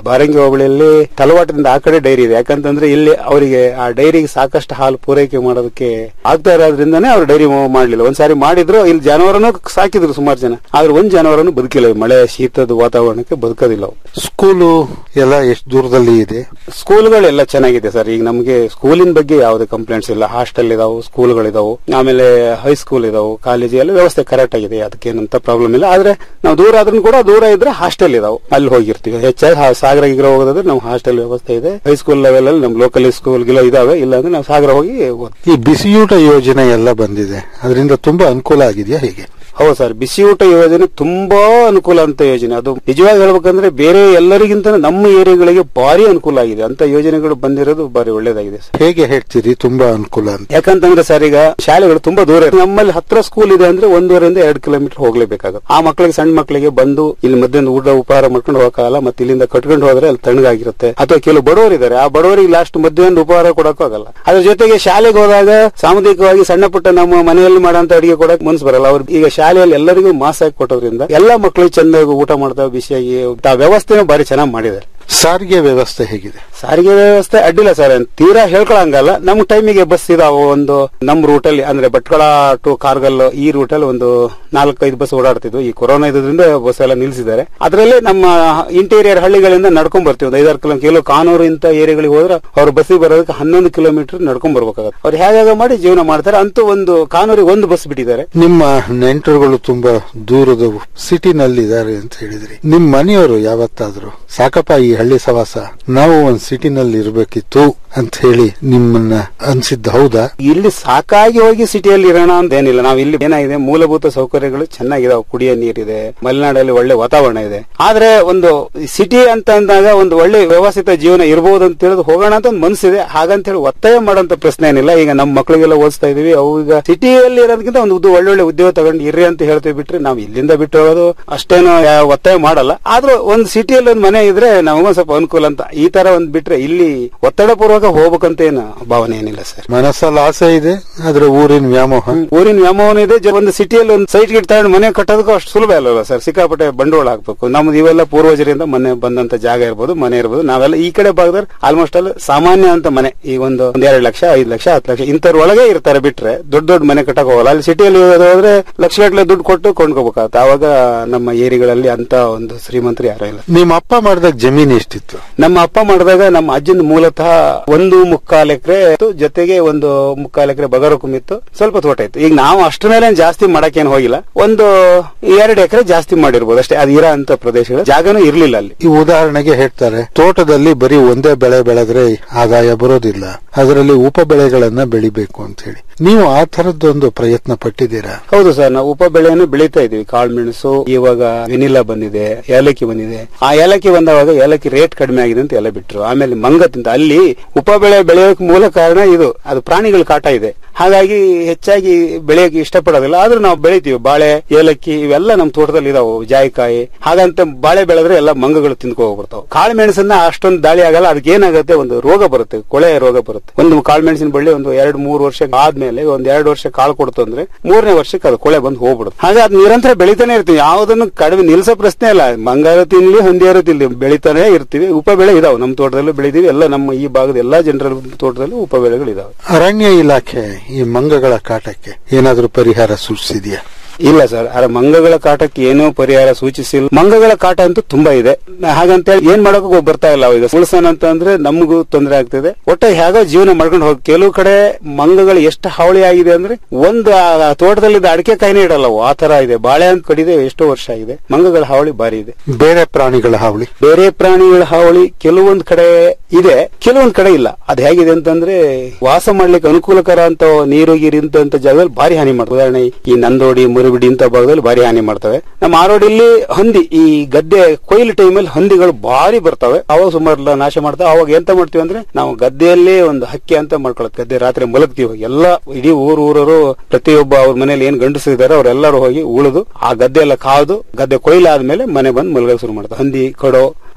ಬಾರಂಗಿ ಹೋಬಳಿಯಲ್ಲಿ ತಲವಾಟದಿಂದ ಆ ಕಡೆ ಡೈರಿ ಇದೆ ಯಾಕಂತಂದ್ರೆ ಇಲ್ಲಿ ಅವರಿಗೆ ಆ ಡೈರಿಗೆ ಸಾಕಷ್ಟು ಹಾಲು ಪೂರೈಕೆ ಮಾಡೋದಕ್ಕೆ ಆಗ್ತಾ ಇರೋದ್ರಿಂದಾನೇ ಅವ್ರು ಡೈರಿ ಮಾಡ್ಲಿಲ್ಲ ಒಂದ್ಸಾರಿ ಮಾಡಿದ್ರು ಇಲ್ಲಿ ಜಾನುವಾರನು ಸಾಕಿದ್ರು ಸುಮಾರು ಜನ ಆದ್ರೆ ಒಂದ್ ಜಾನುವಾರನು ಬದುಕಿಲ್ಲ ಈ ಮಳೆ ಶೀತದ ವಾತಾವರಣಕ್ಕೆ ಬದುಕೋದಿಲ್ಲ ಅವು ಸ್ಕೂಲು ಎಲ್ಲ ಎಷ್ಟು ದೂರದಲ್ಲಿ ಇದೆ ಸ್ಕೂಲ್ಗಳೆಲ್ಲ ಚೆನ್ನಾಗಿದೆ ಸರ್ ಈಗ ನಮಗೆ ಸ್ಕೂಲಿನ ಬಗ್ಗೆ ಯಾವುದೇ ಕಂಪ್ಲೇಂಟ್ಸ್ ಇಲ್ಲ ಹಾಸ್ಟೆಲ್ ಇದಾವು ಸ್ಕೂಲ್ಗಳಿದಾವು ಆಮೇಲೆ ಹೈಸ್ಕೂಲ್ ಇದಾವು ಕಾಲೇಜ್ ಎಲ್ಲ ವ್ಯವಸ್ಥೆ ಕರೆಕ್ಟ್ ಆಗಿದೆ ಅದಕ್ಕೇನಂತ ಪ್ರಾಬ್ಲಮ್ ಇಲ್ಲ ಆದ್ರೆ ನಾವು ದೂರ ಆದ್ರೂ ಕೂಡ ದೂರ ಇದ್ರೆ ಹಾಸ್ಟೆಲ್ ಇದಾವು ಅಲ್ಲಿ ಹೋಗಿರ್ತೀವಿ ಹೆಚ್ಚಾಗಿ ಹಾ- ಸಾಗರ ಗೀಗರ ಹೋಗೋದಾದ್ರೆ ನಾವು ಹಾಸ್ಟೆಲ್ ವ್ಯವಸ್ಥೆ ಇದೆ ಹೈಸ್ಕೂಲ್ ಲೆವೆಲ್ ಅಲ್ಲಿ ನಮ್ ಲೋಕಲ್ ಸ್ಕೂಲ್ಗೆಲ್ಲ ಇದಾವೆ ಇಲ್ಲಾಂದ್ರೆ ನಾವು ಸಾಗರ ಹೋಗಿ ಓದ್ತೀವಿ. ಈ ಬಿಸಿಯೂಟ ಯೋಜನೆ ಎಲ್ಲ ಬಂದಿದೆ ಅದರಿಂದ ತುಂಬಾ ಅನುಕೂಲ ಆಗಿದೆಯಾ ಹೇಗೆ ಹೌದು ಸರ್ ಬಿಸಿ ಊಟ ಯೋಜನೆ ತುಂಬಾ ಅನುಕೂಲ ಅಂತ ಯೋಜನೆ ಅದು ನಿಜವಾಗಿ ಹೇಳ್ಬೇಕಂದ್ರೆ ಬೇರೆ ಎಲ್ಲರಿಗಿಂತ ನಮ್ಮ ಏರಿಯಾಗಳಿಗೆ ಭಾರಿ ಅನುಕೂಲ ಆಗಿದೆ ಅಂತ ಯೋಜನೆಗಳು ಬಂದಿರೋದು ಭಾರಿ ಒಳ್ಳೇದಾಗಿದೆ ಸರ್ ಹೇಗೆ ಹೇಳ್ತೀರಿ ತುಂಬಾ ಅನುಕೂಲ ಅಂತ ಯಾಕಂತಂದ್ರೆ ಸರ್ ಈಗ ಶಾಲೆಗಳು ತುಂಬಾ ದೂರ ಇರುತ್ತೆ. ನಮ್ಮಲ್ಲಿ ಹತ್ರ ಸ್ಕೂಲ್ ಇದೆ ಅಂದ್ರೆ ಒಂದೂವರೆಯಿಂದ ಎರಡು ಕಿಲೋಮೀಟರ್ ಹೋಗ್ಲೇಬೇಕಾಗುತ್ತೆ ಆ ಮಕ್ಕಳಿಗೆ ಸಣ್ಣ ಮಕ್ಕಳಿಗೆ ಬಂದು ಇಲ್ಲಿ ಮಧ್ಯಾಹ್ನ ಊಟ ಉಪಹಾರ ಮಾಡ್ಕೊಂಡು ಹೋಗಕ್ಕಾಗಲ್ಲ ಮತ್ತೆ ಇಲ್ಲಿಂದ ಕಟ್ಕೊಂಡು ಹೋದ್ರೆ ಅಲ್ಲಿ ತಣ್ಣಗಾಗಿರುತ್ತೆ ಅಥವಾ ಕೆಲವು ಬಡವರು ಇದ್ದಾರೆ ಆ ಬಡವರಿಗೆ ಲಾಸ್ಟ್ ಮಧ್ಯಾಹ್ನ ಉಪಹಾರ ಕೊಡಕ್ಕೂ ಆಗಲ್ಲ ಅದ್ರ ಜೊತೆಗೆ ಶಾಲೆಗೆ ಹೋದಾಗ ಸಾಮೂಹಿಕವಾಗಿ ಸಣ್ಣ ಪುಟ್ಟ ನಮ್ಮ ಮನೆಯಲ್ಲಿ ಮಾಡಂತ ಅಡಿಗೆ ಕೊಡಕ್ ಮನ್ಸು ಬರಲ್ಲ ಅವ್ರು ಈಗ ಶಾಲೆಯಲ್ಲಿ ಎಲ್ಲರಿಗೂ ಮಾಸ್ ಹಾಕಿ ಕೊಟ್ಟೋದ್ರಿಂದ ಎಲ್ಲಾ ಮಕ್ಕಳು ಚೆಂದಾಗಿ ಊಟ ಮಾಡ್ತಾವೆ ಬಿಸಿಯಾಗಿ ಆ ವ್ಯವಸ್ಥೆನೂ ಬಾರಿ ಚೆನ್ನಾಗಿ ಮಾಡಿದ್ದಾರೆ ಸಾರಿಗೆ ವ್ಯವಸ್ಥೆ ಹೇಗಿದೆ ಸಾರಿಗೆ ವ್ಯವಸ್ಥೆ ಅಡ್ಡಿಲ್ಲ ಸರ್ ಏನ್ ತೀರಾ ಹೇಳ್ಕೊಳಂಗಲ್ಲ ನಮ್ ಟೈಮಿಗೆ ಬಸ್ ಇದಾವ ಒಂದು ನಮ್ ರೂಟಲ್ಲಿ ಅಂದ್ರೆ ಭಟ್ಕಳ ಟು ಕಾರ್ಗಲ್ ಈ ರೂಟಲ್ಲಿ ಒಂದು ನಾಲ್ಕೈದು ಬಸ್ ಓಡಾಡ್ತಿದ್ವು ಈ ಕೊರೋನಾ ಇದ್ರಿಂದ ಬಸ್ ಎಲ್ಲ ನಿಲ್ಸಿದ್ದಾರೆ ಅದರಲ್ಲಿ ನಮ್ಮ ಇಂಟೀರಿಯರ್ ಹಳ್ಳಿಗಳಿಂದ ನಡ್ಕೊಂಡ್ ಬರ್ತೀವಿ ಒಂದು ಐದಾರು ಕಿಲೋಮೀಟರ್ ಕೆಲವು ಕಾನೂರು ಇಂತ ಏರಿಯಾಗಳಿಗೆ ಹೋದ್ರೆ ಅವ್ರ ಬಸ್ಸಿಗೆ ಬರೋದಕ್ಕೆ ಹನ್ನೊಂದು ಕಿಲೋಮೀಟರ್ ನಡ್ಕೊಂಡ್ ಬರ್ಬೇಕಾಗುತ್ತೆ ಅವ್ರು ಹೇಗಾಗ ಮಾಡಿ ಜೀವನ ಮಾಡ್ತಾರೆ ಅಂತೂ ಒಂದು ಕಾನೂರಿಗೆ ಒಂದು ಬಸ್ ಬಿಟ್ಟಿದ್ದಾರೆ ನಿಮ್ಮ ನೆಂಟರುಗಳು ತುಂಬಾ ದೂರದ ಸಿಟಿನಲ್ಲಿ ಇದ್ದಾರೆ ಅಂತ ಹೇಳಿದ್ರಿ ನಿಮ್ ಮನೆಯವರು ಯಾವತ್ತಾದ್ರು ಸಾಕಪ್ಪ ಈ ಹಳ್ಳಿ ಸವಾಸ ನಾವು ಒಂದ್ ಸಿಟಿನಲ್ಲಿ ಇರ್ಬೇಕಿತ್ತು ಅಂತ ಹೇಳಿ ನಿಮ್ಮನ್ನ ಅನ್ಸಿದ್ದು ಹೌದಾ ಇಲ್ಲಿ ಸಾಕಾಗಿ ಹೋಗಿ ಸಿಟಿಯಲ್ಲಿ ಇರೋಣ ಅಂತ ಏನಿಲ್ಲ ನಾವು ಇಲ್ಲಿ ಏನಾಗಿದೆ ಮೂಲಭೂತ ಸೌಕರ್ಯಗಳು ಚೆನ್ನಾಗಿದಾವೆ ಕುಡಿಯೋ ನೀರಿದೆ ಮಲೆನಾಡಲ್ಲಿ ಒಳ್ಳೆ ವಾತಾವರಣ ಇದೆ ಆದ್ರೆ ಒಂದು ಸಿಟಿ ಅಂತ ಅಂದಾಗ ಒಂದು ಒಳ್ಳೆ ವ್ಯವಸ್ಥಿತ ಜೀವನ ಇರಬಹುದು ಅಂತ ತಿಳಿದು ಹೋಗೋಣ ಅಂತ ಒಂದು ಮನಸ್ಸಿದೆ ಹಾಗಂತ ಹೇಳಿ ಒತ್ತಾಯ ಮಾಡೋಂತ ಪ್ರಶ್ನೆ ಏನಿಲ್ಲ ಈಗ ನಮ್ಮ ಮಕ್ಕಳಿಗೆಲ್ಲ ಓದಿಸ್ತಾ ಇದೀವಿ ಅವು ಈಗ ಸಿಟಿಯಲ್ಲಿ ಇರೋದಕ್ಕಿಂತ ಒಂದು ಉದ್ದು- ಒಳ್ಳೊಳ್ಳೆ ಉದ್ಯೋಗ ತಗೊಂಡು ಇರ್ರಿ ಅಂತ ಹೇಳ್ತೀವಿ ಬಿಟ್ರೆ ನಾವು ಇಲ್ಲಿಂದ ಬಿಟ್ಟು ಹೋಗೋದು ಅಷ್ಟೇನು ಯಾ- ಒತ್ತಾಯ ಮಾಡಲ್ಲ ಆದ್ರೂ ಒಂದು ಸಿಟಿಯಲ್ಲಿ ಒಂದು ಮನೆ ಇದ್ರೆ ನಮಗೊಂದ್ ಸ್ವಲ್ಪ ಅನುಕೂಲ ಅಂತ ಈ ತರ ಒಂದ್ ಬಿಟ್ರೆ ಇಲ್ಲಿ ಒತ್ತಡ ಪೂರ್ವಕ ಹೋಗ್ಬೇಕಂತ ಏನು ಭಾವನೆ ಏನಿಲ್ಲ ಸರ್ ಮನಸ್ಸಲ್ಲಿ ಆಸೆ ಇದೆ ಆದ್ರೆ ಊರಿನ ವ್ಯಾಮೋಹ ಊರಿನ ವ್ಯಾಮೋಹನ ಇದೆ ಜೊ- ಒಂದು ಸಿಟಿಯಲ್ಲಿ ಒಂದು ಸೈಟ್ ಗಿಟ್ ತಗೊಂಡು ಮನೆ ಕಟ್ಟೋದಕ್ಕೂ ಅಷ್ಟು ಸುಲಭ ಅಲ್ಲಲ್ಲ ಸರ್ ಸಿಕ್ಕಾಪಟ್ಟೆ ಬಂಡವಾಳ ಹಾಕ್ಬೇಕು ನಮ್ದು ಇವೆಲ್ಲ ಪೂರ್ವಜರಿಂದ ಮನೆ ಬಂದಂತ ಜಾಗ ಇರ್ಬೋದು ಮನೆ ಇರ್ಬೋದು ನಾವೆಲ್ಲ ಈ ಕಡೆ ಭಾಗದಲ್ಲಿ ಆಲ್ಮೋಸ್ಟ್ ಅಲ್ಲಿ ಸಾಮಾನ್ಯ ಅಂತ ಮನೆ ಈ ಒಂದು ಒಂದ್ ಎರಡು ಲಕ್ಷ ಐದು ಲಕ್ಷ ಹತ್ತು ಲಕ್ಷ ಇಂಥವ್ರ ಒಳಗೆ ಇರ್ತಾರೆ ಬಿಟ್ರೆ ದೊಡ್ಡ ದೊಡ್ಡ ಮನೆ ಕಟ್ಟಕ್ ಹೋಗಲ್ಲ ಅಲ್ಲಿ ಸಿಟಿಯಲ್ಲಿ ಹೋದ್ರೆ ಲಕ್ಷ ಗಟ್ಟಲೆ ದುಡ್ಡು ಕೊಟ್ಟು ಕೊಂಡ್ಕೋಬೇಕಾಗುತ್ತೆ ಆವಾಗ ನಮ್ಮ ಏರಿಗಳಲ್ಲಿ ಅಂತ ಒಂದು ಶ್ರೀಮಂತರು ಯಾರು ಇಲ್ಲ ನಿಮ್ಮ ಅಪ್ಪ ಮಾಡಿದಾಗ ಜಮೀನ್ ಎಷ್ಟಿತ್ತು ನಮ್ಮ ಅಪ್ಪ ಮಾಡಿದಾಗ ನಮ್ಮ ಅಜ್ಜನ ಮೂಲತಃ ಒಂದು ಮುಕ್ಕಾಲ್ ಎಕರೆ ಜೊತೆಗೆ ಒಂದು ಮುಕ್ಕಾಲ್ ಎಕರೆ ಬಗರಕುಮಿತ್ತು ಸ್ವಲ್ಪ ತೋಟ ಇತ್ತು ಈಗ ನಾವು ಅಷ್ಟ್ರ ಮೇಲೆ ಏನ್ ಜಾಸ್ತಿ ಮಾಡಕ್ಕೇನು ಹೋಗಿಲ್ಲ ಒಂದು ಎರಡು ಎಕರೆ ಜಾಸ್ತಿ ಮಾಡಿರ್ಬೋದು ಅಷ್ಟೇ ಅದು ಇರೋ ಅಂತ ಪ್ರದೇಶಗಳು ಜಾಗನೂ ಇರ್ಲಿಲ್ಲ ಅಲ್ಲಿ ಈ ಉದಾಹರಣೆಗೆ ಹೇಳ್ತಾರೆ ತೋಟದಲ್ಲಿ ಬರೀ ಒಂದೇ ಬೆಳೆ ಬೆಳೆದ್ರೆ ಆದಾಯ ಬರೋದಿಲ್ಲ ಅದರಲ್ಲಿ ಉಪ ಬೆಳೆಗಳನ್ನ ಬೆಳಿಬೇಕು ಅಂತ ಹೇಳಿ ನೀವು ಆ ತರದ್ದೊಂದು ಪ್ರಯತ್ನ ಪಟ್ಟಿದ್ದೀರಾ ಹೌದು ಸರ್ ನಾವು ಉಪ ಬೆಳೆಯನ್ನು ಬೆಳೀತಾ ಇದೀವಿ ಕಾಳು ಮೆಣಸು ಇವಾಗ ವೆನಿಲಾ ಬಂದಿದೆ ಏಲಕ್ಕಿ ಬಂದಿದೆ ಆ ಏಲಕ್ಕಿ ಬಂದವಾಗ ಏಲಕ್ಕಿ ರೇಟ್ ಕಡಿಮೆ ಆಗಿದೆ ಅಂತ ಎಲ್ಲ ಬಿಟ್ರು ಆಮೇಲೆ ಮಂಗ ತಿಂತ ಅಲ್ಲಿ ಉಪ ಬೆಳೆ ಬೆಳೆಯೋಕೆ ಮೂಲ ಕಾರಣ ಇದು ಅದು ಪ್ರಾಣಿಗಳ ಕಾಟ ಇದೆ ಹಾಗಾಗಿ ಹೆಚ್ಚಾಗಿ ಬೆಳೆಯಕ್ಕೆ ಇಷ್ಟಪಡೋದಿಲ್ಲ ಆದ್ರೂ ನಾವು ಬೆಳಿತೀವಿ ಬಾಳೆ ಏಲಕ್ಕಿ ಇವೆಲ್ಲ ನಮ್ಮ ತೋಟದಲ್ಲಿ ಇದಾವು ಜಾಯಿಕಾಯಿ ಹಾಗಂತ ಬಾಳೆ ಬೆಳೆದ್ರೆ ಎಲ್ಲ ಮಂಗಗಳು ತಿಂದ್ಕೊ ಹೋಗ್ಬಿಡ್ತಾವೆ ಕಾಳು ಮೆಣಸನ್ನ ಅಷ್ಟೊಂದು ದಾಳಿ ಆಗಲ್ಲ ಅದಕ್ಕೆ ಏನಾಗುತ್ತೆ ಒಂದು ರೋಗ ಬರುತ್ತೆ ಕೊಳೆ ರೋಗ ಬರುತ್ತೆ ಒಂದು ಕಾಳು ಮೆಣಸಿನ ಬಳ್ಳಿ ಒಂದು ಎರಡು ಮೂರು ವರ್ಷ ಆದ್ಮೇಲೆ ಒಂದ್ ಎರಡು ವರ್ಷ ಕಾಳು ಕೊಡ್ತು ಅಂದ್ರೆ ಮೂರನೇ ವರ್ಷಕ್ಕೆ ಅದು ಕೊಳೆ ಬಂದು ಹೋಗ್ಬಿಡುತ್ತೆ ಹಾಗೆ ಅದು ನಿರಂತರ ಬೆಳಿತಾನೆ ಇರ್ತೀವಿ ಯಾವುದನ್ನು ಕಡಿಮೆ ನಿಲ್ಸೋ ಪ್ರಶ್ನೆ ಇಲ್ಲ ಮಂಗಾರು ತಿನ್ಲಿ ಹೊಂದಿಯಾರು ತಿನ್ಲಿ ಬೆಳಿತಾನೆ ಇರ್ತೀವಿ ಉಪ ಬೆಳೆ ಇದಾವೆ ನಮ್ಮ ತೋಟದಲ್ಲೂ ಬೆಳಿದೀವಿ ಎಲ್ಲ ನಮ್ಮ ಈ ಭಾಗದ ಎಲ್ಲಾ ಜನರ ತೋಟದಲ್ಲೂ ಉಪ ಬೆಳೆಗಳು ಇದಾವೆ ಅರಣ್ಯ ಇಲಾಖೆ ಈ ಮಂಗಗಳ ಕಾಟಕ್ಕೆ ಏನಾದ್ರೂ ಪರಿಹಾರ ಸೂಚಿಸಿದೆಯಾ ಇಲ್ಲ ಸರ್ ಅರೆ ಮಂಗಗಳ ಕಾಟಕ್ಕೆ ಏನೂ ಪರಿಹಾರ ಸೂಚಿಸಿಲ್ಲ ಮಂಗಗಳ ಕಾಟ ಅಂತೂ ತುಂಬಾ ಇದೆ ಹಾಗಂತೇಳಿ ಏನ್ ಮಾಡಕ್ಕೂ ಬರ್ತಾ ಇಲ್ಲ ಈಗ ಉಳಿಸೋಣ ಅಂತ ಅಂದ್ರೆ ನಮಗೂ ತೊಂದರೆ ಆಗ್ತಿದೆ ಒಟ್ಟ ಹೇಗೋ ಜೀವನ ಮಾಡ್ಕೊಂಡು ಹೋಗಿ ಕೆಲವು ಕಡೆ ಮಂಗಗಳು ಎಷ್ಟು ಹಾವಳಿ ಆಗಿದೆ ಅಂದ್ರೆ ಒಂದು ಆ ತೋಟದಲ್ಲಿ ಅಡಿಕೆ ಕಾಯಿನೇ ಇಡಲ್ಲ ಅವು ಆ ತರ ಇದೆ ಬಾಳೆ ಅಂತ ಕಡಿದೆ ಎಷ್ಟೋ ವರ್ಷ ಆಗಿದೆ ಮಂಗಗಳ ಹಾವಳಿ ಭಾರಿ ಇದೆ ಬೇರೆ ಪ್ರಾಣಿಗಳ ಹಾವಳಿ ಬೇರೆ ಪ್ರಾಣಿಗಳ ಹಾವಳಿ ಕೆಲವೊಂದ್ ಕಡೆ ಇದೆ ಕೆಲವೊಂದ್ ಕಡೆ ಇಲ್ಲ ಅದ್ ಹೇಗಿದೆ ಅಂತಂದ್ರೆ ವಾಸ ಮಾಡ್ಲಿಕ್ಕೆ ಅನುಕೂಲಕರ ಅಂತ ನೀರು ಗೀರು ಇಂತ ಜಾಗದಲ್ಲಿ ಭಾರಿ ಹಾನಿ ಮಾಡ್ತವೆ ಉದಾಹರಣೆ ಈ ನಂದೋಡಿ ಮುರುಬಿಡಿ ಇಂತ ಭಾಗದಲ್ಲಿ ಭಾರಿ ಹಾನಿ ಮಾಡ್ತವೆ ನಮ್ಮ ಆರೋಡಿಲಿ ಹಂದಿ ಈ ಗದ್ದೆ ಕೊಯ್ಲು ಟೈಮಲ್ಲಿ ಹಂದಿಗಳು ಭಾರಿ ಬರ್ತವೆ ಅವಾಗ ಸುಮಾರು ನಾಶ ಮಾಡ್ತಾವೆ ಅವಾಗ ಎಂತ ಮಾಡ್ತೀವಿ ಅಂದ್ರೆ ನಾವು ಗದ್ದೆಯಲ್ಲೇ ಒಂದು ಹಕ್ಕಿ ಅಂತ ಮಾಡ್ಕೊಳತ್ ಗದ್ದೆ ರಾತ್ರಿ ಮಲಗ್ತೀವಿ ಎಲ್ಲ ಇಡೀ ಊರು ಊರವರು ಪ್ರತಿಯೊಬ್ಬ ಅವ್ರ ಮನೇಲಿ ಏನ್ ಗಂಡಸಿದ್ದಾರೆ ಅವರೆಲ್ಲರೂ ಹೋಗಿ ಉಳಿದು ಆ ಗದ್ದೆ ಎಲ್ಲ ಕಾದು ಗದ್ದೆ ಕೊಯ್ಲಾದ್ಮೇಲೆ ಮನೆ ಬಂದು ಮಲಗಕ್ಕೆ ಶುರು ಮಾಡ್ತಾರೆ ಹಂದಿ ಕಡೋ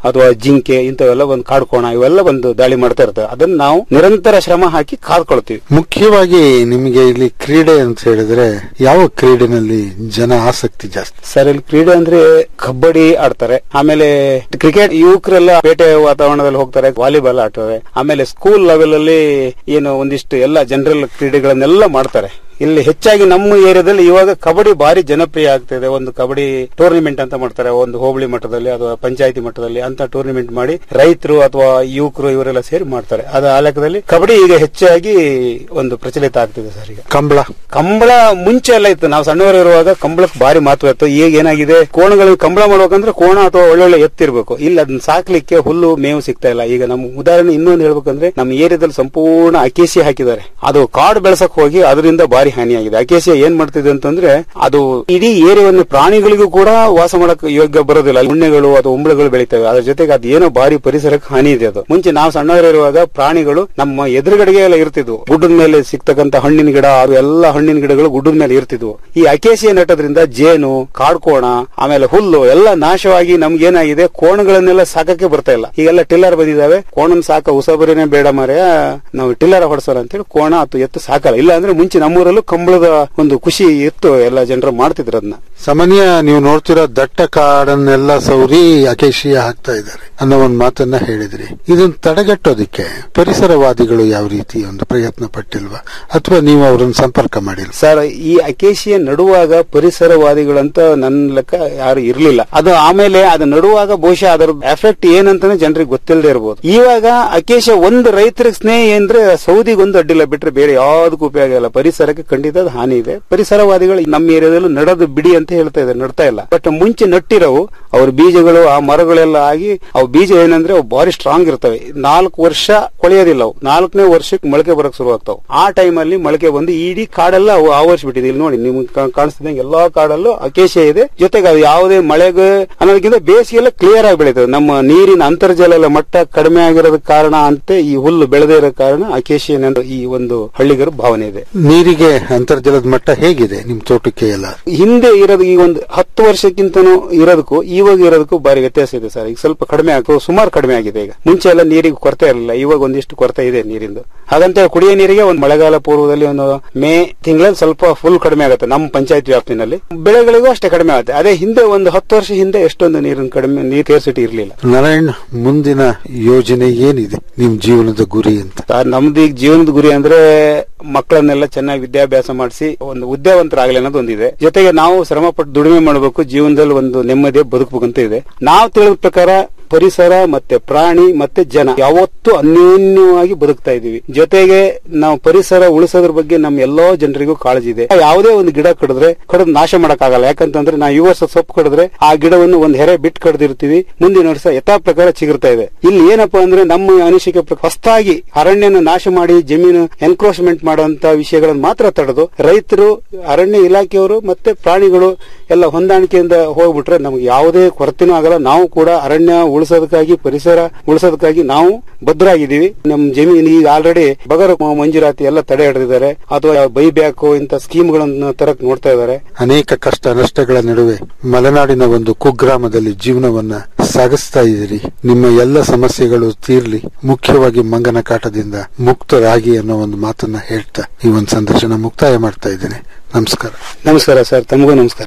ಅಥವಾ ಜಿಂಕೆ ಇಂಥವೆಲ್ಲ ಒಂದು ಕಾಡ್ಕೋಣ ಇವೆಲ್ಲ ಒಂದು ದಾಳಿ ಮಾಡ್ತಾ ಇರ್ತವೆ ಅದನ್ನ ನಾವು ನಿರಂತರ ಶ್ರಮ ಹಾಕಿ ಕಾದ್ಕೊಳ್ತೀವಿ ಮುಖ್ಯವಾಗಿ ನಿಮಗೆ ಇಲ್ಲಿ ಕ್ರೀಡೆ ಅಂತ ಹೇಳಿದ್ರೆ ಯಾವ ಕ್ರೀಡೆನಲ್ಲಿ ಜನ ಆಸಕ್ತಿ ಜಾಸ್ತಿ ಸರ್ ಇಲ್ಲಿ ಕ್ರೀಡೆ ಅಂದ್ರೆ ಕಬಡ್ಡಿ ಆಡ್ತಾರೆ ಆಮೇಲೆ ಕ್ರಿಕೆಟ್ ಯುವಕರೆಲ್ಲ ಪೇಟೆ ವಾತಾವರಣದಲ್ಲಿ ಹೋಗ್ತಾರೆ ವಾಲಿಬಾಲ್ ಆಡ್ತಾರೆ ಆಮೇಲೆ ಸ್ಕೂಲ್ ಲೆವೆಲ್ ಅಲ್ಲಿ ಏನು ಒಂದಿಷ್ಟು ಎಲ್ಲ ಜನರಲ್ ಕ್ರೀಡೆಗಳನ್ನೆಲ್ಲ ಮಾಡ್ತಾರೆ ಇಲ್ಲಿ ಹೆಚ್ಚಾಗಿ ನಮ್ಮ ಏರಿಯಾದಲ್ಲಿ ಇವಾಗ ಕಬಡ್ಡಿ ಭಾರಿ ಜನಪ್ರಿಯ ಆಗ್ತಿದೆ ಒಂದು ಕಬಡ್ಡಿ ಟೂರ್ನಿಮೆಂಟ್ ಅಂತ ಮಾಡ್ತಾರೆ ಒಂದು ಹೋಬಳಿ ಮಟ್ಟದಲ್ಲಿ ಅಥವಾ ಪಂಚಾಯತಿ ಮಟ್ಟದಲ್ಲಿ ಅಂತ ಟೂರ್ನಿಮೆಂಟ್ ಮಾಡಿ ರೈತರು ಅಥವಾ ಯುವಕರು ಇವರೆಲ್ಲ ಸೇರಿ ಮಾಡ್ತಾರೆ ಅದು ಆ ಲೆಕ್ಕದಲ್ಲಿ ಕಬಡ್ಡಿ ಈಗ ಹೆಚ್ಚಾಗಿ ಒಂದು ಪ್ರಚಲಿತ ಆಗ್ತಿದೆ ಸರ್ ಈಗ ಕಂಬಳ ಕಂಬಳ ಮುಂಚೆ ಎಲ್ಲ ಇತ್ತು ನಾವು ಸಣ್ಣವರು ಇರುವಾಗ ಕಂಬಳಕ್ಕೆ ಭಾರಿ ಮಹತ್ವ ಇತ್ತು ಈಗ ಏನಾಗಿದೆ ಕೋಣಗಳು ಕಂಬಳ ಮಾಡ್ಬೇಕಂದ್ರೆ ಕೋಣ ಅಥವಾ ಒಳ್ಳೊಳ್ಳೆ ಎತ್ತಿರ್ಬೇಕು ಇಲ್ಲಿ ಅದನ್ನ ಸಾಕ್ಲಿಕ್ಕೆ ಹುಲ್ಲು ಮೇವು ಸಿಗ್ತಾ ಇಲ್ಲ ಈಗ ನಮ್ಮ ಉದಾಹರಣೆ ಇನ್ನೊಂದು ಹೇಳ್ಬೇಕಂದ್ರೆ ನಮ್ಮ ಏರಿಯಾದಲ್ಲಿ ಸಂಪೂರ್ಣ ಅಕೇಸಿ ಹಾಕಿದ್ದಾರೆ ಅದು ಕಾಡು ಬೆಳೆಸಕ್ ಹೋಗಿ ಅದರಿಂದ ಭಾರಿ ಹಾನಿಯಾಗಿದೆ ಅಕೇಸಿಯ ಏನ್ ಮಾಡ್ತಿದೆ ಅಂತಂದ್ರೆ ಅದು ಇಡೀ ಏರಿಯಾವನ್ನು ಪ್ರಾಣಿಗಳಿಗೂ ಕೂಡ ವಾಸ ಮಾಡಕ್ ಯೋಗ್ಯ ಬರೋದಿಲ್ಲ ಉಣ್ಣೆಗಳು ಅಥವಾ ಉಂಬಳಗಳು ಬೆಳಿತವೆ ಅದ್ರ ಜೊತೆಗೆ ಅದು ಏನೋ ಭಾರಿ ಪರಿಸರಕ್ಕೆ ಹಾನಿ ಇದೆ ಅದು ಮುಂಚೆ ನಾವು ಸಣ್ಣವರಿರುವಾಗ ಪ್ರಾಣಿಗಳು ನಮ್ಮ ಎದುರುಗಡೆಗೆ ಎಲ್ಲ ಇರ್ತಿದ್ವು ಗುಡ್ಡದ ಮೇಲೆ ಸಿಗ್ತಕ್ಕಂತ ಹಣ್ಣಿನ ಗಿಡ ಅದು ಎಲ್ಲ ಹಣ್ಣಿನ ಗಿಡಗಳು ಗುಡ್ಡದ ಮೇಲೆ ಇರ್ತಿದ್ವು ಈ ಅಕೇಸಿಯ ನೆಟ್ಟದ್ರಿಂದ ಜೇನು ಕಾಡ್ಕೋಣ ಆಮೇಲೆ ಹುಲ್ಲು ಎಲ್ಲ ನಾಶವಾಗಿ ನಮ್ಗೆ ಏನಾಗಿದೆ ಕೋಣಗಳನ್ನೆಲ್ಲ ಸಾಕಕ್ಕೆ ಬರ್ತಾ ಇಲ್ಲ ಈಗೆಲ್ಲ ಟಿಲ್ಲರ್ ಬಂದಿದಾವೆ ಕೋಣನ್ ಸಾಕ ಉಸಬರಿನೇ ಬೇಡ ಮಾರೆ ನಾವು ಟಿಲ್ಲರ್ ಹೊಡ್ಸೋಣ ಅಂತೇಳಿ ಕೋಣ ಅಥವಾ ಎತ್ತು ಸಾಕಲ್ಲ ಇಲ್ಲ ಅಂದ್ರೆ ಮುಂಚೆ ನಮ್ಮೂರಲ್ಲೂ ಕಂಬಳದ ಒಂದು ಖುಷಿ ಇತ್ತು ಎಲ್ಲ ಜನರು ಮಾಡ್ತಿದ್ರು ಅದನ್ನ ಸಾಮಾನ್ಯ ನೀವು ನೋಡ್ತಿರೋ ದಟ್ಟ ಕಾಡನ್ನೆಲ್ಲ ಸೌರಿ ಅಕೇಶಿಯ ಹಾಕ್ತಾ ಇದ್ದಾರೆ ಅನ್ನೋ ಒಂದು ಮಾತನ್ನ ಹೇಳಿದ್ರಿ ಇದನ್ನ ತಡೆಗಟ್ಟೋದಿಕ್ಕೆ ಪರಿಸರವಾದಿಗಳು ಯಾವ ರೀತಿ ಒಂದು ಪ್ರಯತ್ನ ಪಟ್ಟಿಲ್ವಾ ಅಥವಾ ನೀವು ಅವರನ್ನು ಸಂಪರ್ಕ ಮಾಡಿಲ್ವಾ ಸರ್ ಈ ಅಕೇಶಿಯ ನಡುವಾಗ ಪರಿಸರವಾದಿಗಳಂತ ನನ್ನ ಲೆಕ್ಕ ಯಾರು ಇರ್ಲಿಲ್ಲ ಅದು ಆಮೇಲೆ ಅದು ನಡುವಾಗ ಬಹುಶಃ ಅದರ ಎಫೆಕ್ಟ್ ಏನಂತಾನೆ ಜನರಿಗೆ ಗೊತ್ತಿಲ್ಲದೆ ಇರಬಹುದು ಇವಾಗ ಅಕೇಶ ಒಂದು ರೈತರಿಗೆ ಸ್ನೇಹ ಅಂದ್ರೆ ಸೌದಿಗೊಂದು ಅಡ್ಡಿಲ್ಲ ಬಿಟ್ರೆ ಬೇರೆ ಯಾವ್ದಕ್ಕೂ ಉಪಯೋಗ ಇಲ್ಲ ಪರಿಸರಕ್ಕೆ ಖಂಡಿತ ಅದು ಹಾನಿ ಇದೆ ಪರಿಸರವಾದಿಗಳು ನಮ್ಮ ಏರಿಯಾದಲ್ಲೂ ನಡದು ಬಿಡಿ ಅಂತ ಹೇಳ್ತಾ ಇದ್ದಾರೆ ನಡ್ತಾ ಇಲ್ಲ ಬಟ್ ಮುಂಚೆ ನಟ್ಟಿರವು ಅವ್ರ ಬೀಜಗಳು ಆ ಮರಗಳೆಲ್ಲ ಆಗಿ ಅವು ಬೀಜ ಏನಂದ್ರೆ ಅವು ಭಾರಿ ಸ್ಟ್ರಾಂಗ್ ಇರ್ತವೆ ನಾಲ್ಕು ವರ್ಷ ಕೊಳೆಯೋದಿಲ್ಲ ಅವು ನಾಲ್ಕನೇ ವರ್ಷಕ್ಕೆ ಮೊಳಕೆ ಬರಕ್ ಶುರು ಆಗ್ತಾವ ಆ ಟೈಮ್ ಅಲ್ಲಿ ಮೊಳಕೆ ಬಂದು ಇಡೀ ಕಾಡೆಲ್ಲ ಅವು ಆವರಿಸ್ಬಿಟ್ಟಿದೆ ಇಲ್ಲಿ ನೋಡಿ ನಿಮ್ಗೆ ಕಾ- ಕಾಣಿಸ್ತಿದ್ದಂಗೆ ಎಲ್ಲಾ ಕಾಡಲ್ಲೂ ಅಕೇಶ ಇದೆ ಜೊತೆಗೆ ಅದು ಯಾವುದೇ ಮಳೆಗೆ ಅನ್ನೋದಕ್ಕಿಂತ ಬೇಸಿಗೆಲ್ಲ ಕ್ಲಿಯರ್ ಆಗಿ ಬೆಳೀತದೆ ನಮ್ಮ ನೀರಿನ ಅಂತರ್ಜಲ ಮಟ್ಟ ಕಡಿಮೆ ಆಗಿರೋದಕ್ಕೆ ಕಾರಣ ಅಂತ ಈ ಹುಲ್ಲು ಬೆಳೆದೇ ಇರೋ ಕಾರಣ ಅಕೇಶಿಯ ಈ ಒಂದು ಹಳ್ಳಿಗರ ಭಾವನೆ ಇದೆ ನೀರಿಗೆ ಅಂತರ್ಜಲದ ಮಟ್ಟ ಹೇಗಿದೆ ನಿಮ್ ತೋಟಕ್ಕೆ ಎಲ್ಲ ಹಿಂದೆ ಇರೋದು ಈ ಒಂದು ಹತ್ತು ವರ್ಷಕ್ಕಿಂತನೂ ಇರೋದಕ್ಕೂ ಇವಾಗ ಇರೋದಕ್ಕೂ ಬಾರಿ ವ್ಯತ್ಯಾಸ ಇದೆ ಸರ್ ಈಗ ಸ್ವಲ್ಪ ಕಡಿಮೆ ಆಗ ಸುಮಾರು ಕಡಿಮೆ ಆಗಿದೆ ಈಗ ಮುಂಚೆ ಎಲ್ಲ ನೀರಿಗೆ ಕೊರತೆ ಇರಲಿಲ್ಲ ಇವಾಗ ಒಂದಿಷ್ಟು ಕೊರತೆ ಇದೆ ನೀರಿಂದು ಹಾಗಂತ ಕುಡಿಯೋ ನೀರಿಗೆ ಒಂದು ಮಳೆಗಾಲ ಪೂರ್ವದಲ್ಲಿ ಒಂದು ಮೇ ತಿಂಗಳಲ್ಲಿ ಸ್ವಲ್ಪ ಫುಲ್ ಕಡಿಮೆ ಆಗುತ್ತೆ ನಮ್ಮ ಪಂಚಾಯತ್ ವ್ಯಾಪ್ತಿನಲ್ಲಿ ಬೆಳೆಗಳಿಗೂ ಅಷ್ಟೇ ಕಡಿಮೆ ಆಗುತ್ತೆ ಅದೇ ಹಿಂದೆ ಒಂದು ಹತ್ತು ವರ್ಷ ಹಿಂದೆ ಎಷ್ಟೊಂದು ನೀರಿನ ಕಡಿಮೆ ನೀರ್ ಕೇರ್ಸಿಟಿ ಇರಲಿಲ್ಲ ನಾರಾಯಣ್ ಮುಂದಿನ ಯೋಜನೆ ಏನಿದೆ ನಿಮ್ ಜೀವನದ ಗುರಿ ಅಂತ ಸರ್ ನಮ್ದು ಈಗ ಜೀವನದ ಗುರಿ ಅಂದ್ರೆ ಮಕ್ಕಳನ್ನೆಲ್ಲ ಚೆನ್ನಾಗಿ ವಿದ್ಯಾಭ್ಯಾಸ ಮಾಡಿಸಿ ಒಂದು ಉದ್ಯಾವಂತರಾಗಲಿ ಅನ್ನೋದು ಒಂದಿದೆ ಜೊತೆಗೆ ನಾವು ಶ್ರಮ ಪಟ್ಟು ದುಡಿಮೆ ಮಾಡಬೇಕು ಜೀವನದಲ್ಲಿ ಒಂದು ನೆಮ್ಮದಿ ಬದುಕಬೇಕಂತ ಇದೆ ನಾವು ತಿಳಿದ ಪ್ರಕಾರ ಪರಿಸರ ಮತ್ತೆ ಪ್ರಾಣಿ ಮತ್ತೆ ಜನ ಯಾವತ್ತೂ ಅನ್ಯೋನ್ಯವಾಗಿ ಬದುಕ್ತಾ ಇದೀವಿ ಜೊತೆಗೆ ನಾವು ಪರಿಸರ ಉಳಿಸೋದ್ರ ಬಗ್ಗೆ ನಮ್ಮ ಎಲ್ಲೋ ಜನರಿಗೂ ಕಾಳಜಿ ಇದೆ ಯಾವುದೇ ಒಂದು ಗಿಡ ಕಡಿದ್ರೆ ಕಡಿದು ನಾಶ ಮಾಡಕ್ಕಾಗಲ್ಲ ಯಾಕಂತಂದ್ರೆ ನಾವು ಈ ವರ್ಷ ಸೊಪ್ಪು ಕಡಿದ್ರೆ ಆ ಗಿಡವನ್ನು ಒಂದ್ ಹೆರೆ ಬಿಟ್ಟು ಕಡ್ದಿರ್ತೀವಿ ಮುಂದಿನ ವರ್ಷ ಯಥಾ ಪ್ರಕಾರ ಚಿಗುರ್ತಾ ಇದೆ ಇಲ್ಲಿ ಏನಪ್ಪಾ ಅಂದ್ರೆ ನಮ್ಮ ಅನಿಸಿಕೆ ಪ್ರಕಾರ ಹೊಸದಾಗಿ ಅರಣ್ಯನ ನಾಶ ಮಾಡಿ ಜಮೀನು ಎನ್ಕ್ರೋಚ್ಮೆಂಟ್ ಮಾಡುವಂತ ವಿಷಯಗಳನ್ನು ಮಾತ್ರ ತಡೆದು ರೈತರು ಅರಣ್ಯ ಇಲಾಖೆಯವರು ಮತ್ತೆ ಪ್ರಾಣಿಗಳು ಎಲ್ಲ ಹೊಂದಾಣಿಕೆಯಿಂದ ಹೋಗ್ಬಿಟ್ರೆ ನಮ್ಗೆ ಯಾವುದೇ ಕೊರತೆನೂ ಆಗಲ್ಲ ನಾವು ಕೂಡ ಅರಣ್ಯ ಉಳಿಸೋದಕ್ಕಾಗಿ ಪರಿಸರ ಉಳಿಸೋದಕ್ಕಾಗಿ ನಾವು ಭದ್ರಾಗಿದ್ದೀವಿ ನಮ್ಮ ಜಮೀನು ಈಗ ಆಲ್ರೆಡಿ ಬಗರ ಮಂಜೂರಾತಿ ಎಲ್ಲ ತಡೆ ಹಿಡಿದಿದ್ದಾರೆ ಅಥವಾ ಬೈ ಬ್ಯಾಕ್ ಇಂತ ಸ್ಕೀಮ್ಗಳನ್ನು ತರಕ್ ನೋಡ್ತಾ ಇದ್ದಾರೆ ಅನೇಕ ಕಷ್ಟ ನಷ್ಟಗಳ ನಡುವೆ ಮಲೆನಾಡಿನ ಒಂದು ಕುಗ್ರಾಮದಲ್ಲಿ ಜೀವನವನ್ನ ಸಾಗಿಸ್ತಾ ಇದ್ದೀರಿ ನಿಮ್ಮ ಎಲ್ಲ ಸಮಸ್ಯೆಗಳು ತೀರ್ಲಿ ಮುಖ್ಯವಾಗಿ ಮಂಗನ ಕಾಟದಿಂದ ಮುಕ್ತರಾಗಿ ಅನ್ನೋ ಒಂದು ಮಾತನ್ನ ಹೇಳ್ತಾ ಈ ಒಂದು ಸಂದರ್ಶನ ಮುಕ್ತಾಯ ಮಾಡ್ತಾ ಇದ್ದೇನೆ ನಮಸ್ಕಾರ ನಮಸ್ಕಾರ ಸರ್ ತಮಗೂ ನಮಸ್ಕಾರ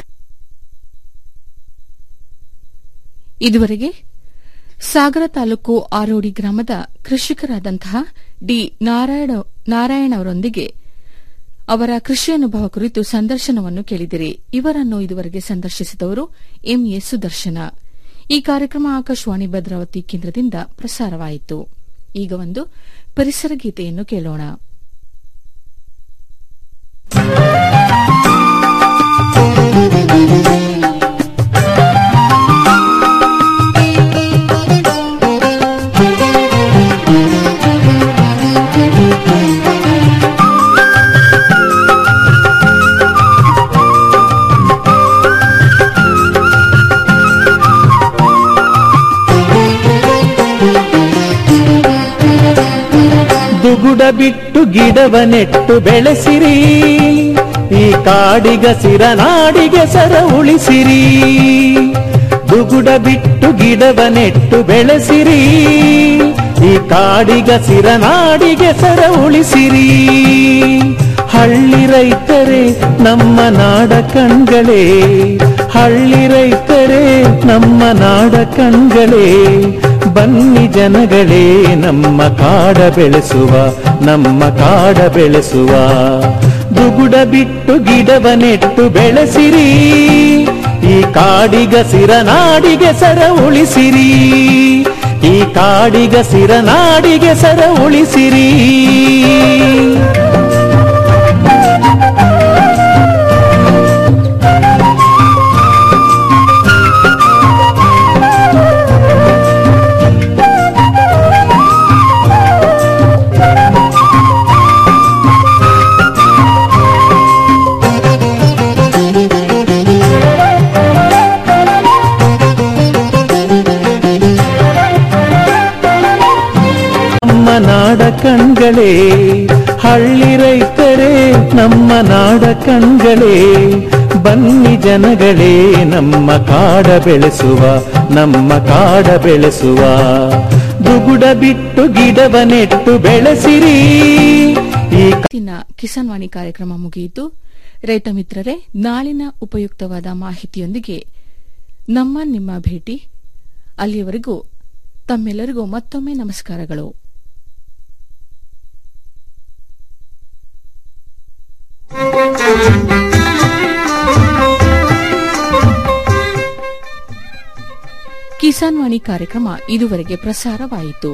ಇದುವರೆಗೆ ಸಾಗರ ತಾಲೂಕು ಆರೋಡಿ ಗ್ರಾಮದ ಕೃಷಿಕರಾದಂತಹ ಡಿ ನಾರಾಯಣ ನಾರಾಯಣ ಅವರೊಂದಿಗೆ ಅವರ ಕೃಷಿ ಅನುಭವ ಕುರಿತು ಸಂದರ್ಶನವನ್ನು ಕೇಳಿದಿರಿ ಇವರನ್ನು ಇದುವರೆಗೆ ಸಂದರ್ಶಿಸಿದವರು ಎಂಎ ಸುದರ್ಶನ ಈ ಕಾರ್ಯಕ್ರಮ ಆಕಾಶವಾಣಿ ಭದ್ರಾವತಿ ಕೇಂದ್ರದಿಂದ ಪ್ರಸಾರವಾಯಿತು ಈಗ ಒಂದು ಪರಿಸರ ಗೀತೆಯನ್ನು ಕೇಳೋಣ ದುಗುಡ ಬಿಟ್ಟು ಗಿಡವ ನೆಟ್ಟು ಬೆಳೆಸಿರಿ ಈ ಕಾಡಿಗ ಸಿರ ನಾಡಿಗೆ ಸರ ಉಳಿಸಿರಿ ದುಗುಡ ಬಿಟ್ಟು ಗಿಡವ ನೆಟ್ಟು ಬೆಳೆಸಿರಿ ಈ ಕಾಡಿಗಸಿರ ನಾಡಿಗೆ ಸರ ಉಳಿಸಿರಿ ಹಳ್ಳಿ ರೈತರೇ ನಮ್ಮ ನಾಡ ಕಣ್ಗಳೇ ಹಳ್ಳಿ ರೈತರೇ ನಮ್ಮ ನಾಡ ಕಣ್ಗಳೇ ಬನ್ನಿ ಜನಗಳೇ ನಮ್ಮ ಕಾಡ ಬೆಳೆಸುವ ನಮ್ಮ ಕಾಡ ಬೆಳೆಸುವ ದುಗುಡ ಬಿಟ್ಟು ಗಿಡವ ನೆಟ್ಟು ಬೆಳೆಸಿರಿ ಈ ಕಾಡಿಗಸಿರ ನಾಡಿಗೆ ಸರ ಉಳಿಸಿರಿ ಈ ಕಾಡಿಗಸಿರ ನಾಡಿಗೆ ಸರ ಉಳಿಸಿರಿ ನಮ್ಮ ನಾಡ ಕಣ್ಗಳೇ ಹಳ್ಳಿ ರೈತರೇ ನಮ್ಮ ನಾಡ ಕಣ್ಗಳೇ ಬನ್ನಿ ಜನಗಳೇ ನಮ್ಮ ಕಾಡ ಬೆಳೆಸುವ ನಮ್ಮ ಕಾಡ ಬೆಳೆಸುವ ದುಗುಡ ಬಿಟ್ಟು ಗಿಡವ ನೆಟ್ಟು ಬೆಳೆಸಿರಿ ಈ ಇವತ್ತಿನ ಕಿಸಾನ್ ವಾಣಿ ಕಾರ್ಯಕ್ರಮ ಮುಗಿಯಿತು ರೈತ ಮಿತ್ರರೇ ನಾಳಿನ ಉಪಯುಕ್ತವಾದ ಮಾಹಿತಿಯೊಂದಿಗೆ ನಮ್ಮ ನಿಮ್ಮ ಭೇಟಿ ಅಲ್ಲಿಯವರೆಗೂ ತಮ್ಮೆಲ್ಲರಿಗೂ ಮತ್ತೊಮ್ಮೆ ನಮಸ್ಕಾರಗಳು ಕಿಸಾನ್ ವಾಣಿ ಕಾರ್ಯಕ್ರಮ ಇದುವರೆಗೆ ಪ್ರಸಾರವಾಯಿತು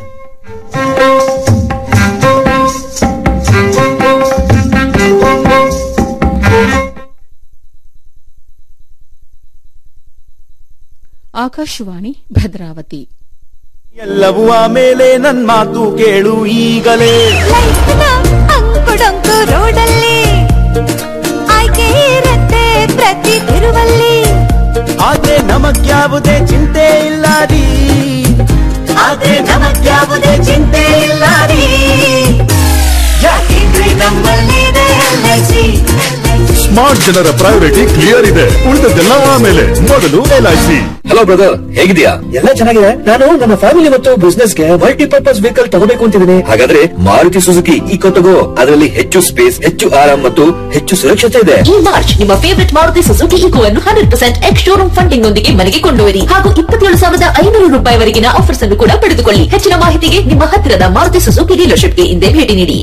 ಆಕಾಶವಾಣಿ ಭದ್ರಾವತಿ ಎಲ್ಲವೂ ಆಮೇಲೆ ನನ್ ಮಾತು ಕೇಳು ಈಗಲೇ ಅಂಕುಡೊಂಕು ರೋಡಲ್ಲಿ ಆಯ್ಕೆ ಇರತ್ತೆ ಪ್ರತಿ ತಿರುವಲ್ಲಿ ಆದ್ರೆ ನಮಗ್ಯಾವುದೇ ಚಿಂತೆ ಇಲ್ಲ ರೀ ಆದ್ರೆ ನಮಗ್ಯಾವುದೇ ಚಿಂತೆ ಇಲ್ಲ ರೀ ಯಾಕೆಂದ್ರೆ ನಮ್ಮಲ್ಲಿದೆ LIC. ಸ್ಮಾರ್ಟ್ ಜನರ ಪ್ರಯಾರಿಟಿ ಕ್ಲಿಯರ್ ಇದೆ ಉಳಿದದ್ದೆಲ್ಲ ಆಮೇಲೆ ಮೊದಲು ಎಲ್ಐಸಿ ಹಲೋ ಬ್ರದರ್ ಹೇಗಿದ್ಯಾ ಎಲ್ಲ ಚೆನ್ನಾಗಿದೆ ನಾನು ನನ್ನ ಫ್ಯಾಮಿಲಿ ಮತ್ತು ಬಿಸ್ನೆಸ್ ಗೆ ಮಲ್ಟಿಪರ್ಪಸ್ ವೆಹಿಕಲ್ ತಗೋಬೇಕು ಅಂತಿದ್ದೀನಿ ಹಾಗಾದ್ರೆ ಮಾರುತಿ ಸುಜುಕಿ ಈಕೋ ತಗೋ ಅದರಲ್ಲಿ ಹೆಚ್ಚು ಸ್ಪೇಸ್ ಹೆಚ್ಚು ಆರಾಮ್ ಮತ್ತು ಹೆಚ್ಚು ಸುರಕ್ಷತೆ ಇದೆ ಈ ಮಾರ್ಚ್ ನಿಮ್ಮ ಫೇವರಿಟ್ ಮಾರುತಿ ಸುಜುಕಿ ಇಕೋ ಅನ್ನು hundred percent ex showroom funding ನೊಂದಿಗೆ ಮನೆಗೆ ಕೊಂಡೊಯ್ಯಿರಿ ಹಾಗೂ ಇಪ್ಪತ್ತೇಳು ಸಾವಿರದ ಐನೂರು ರೂಪಾಯಿವರೆಗಿನ ಆಫರ್ಸ್ ಅನ್ನು ಕೂಡ ಪಡೆದುಕೊಳ್ಳಿ ಹೆಚ್ಚಿನ ಮಾಹಿತಿಗೆ ನಿಮ್ಮ ಹತ್ತಿರದ ಮಾರುತಿ ಸುಜುಕಿ ಡೀಲರ್ಶಿಪ್ಗೆ ಹಿಂದೆ ಭೇಟಿ ನೀಡಿ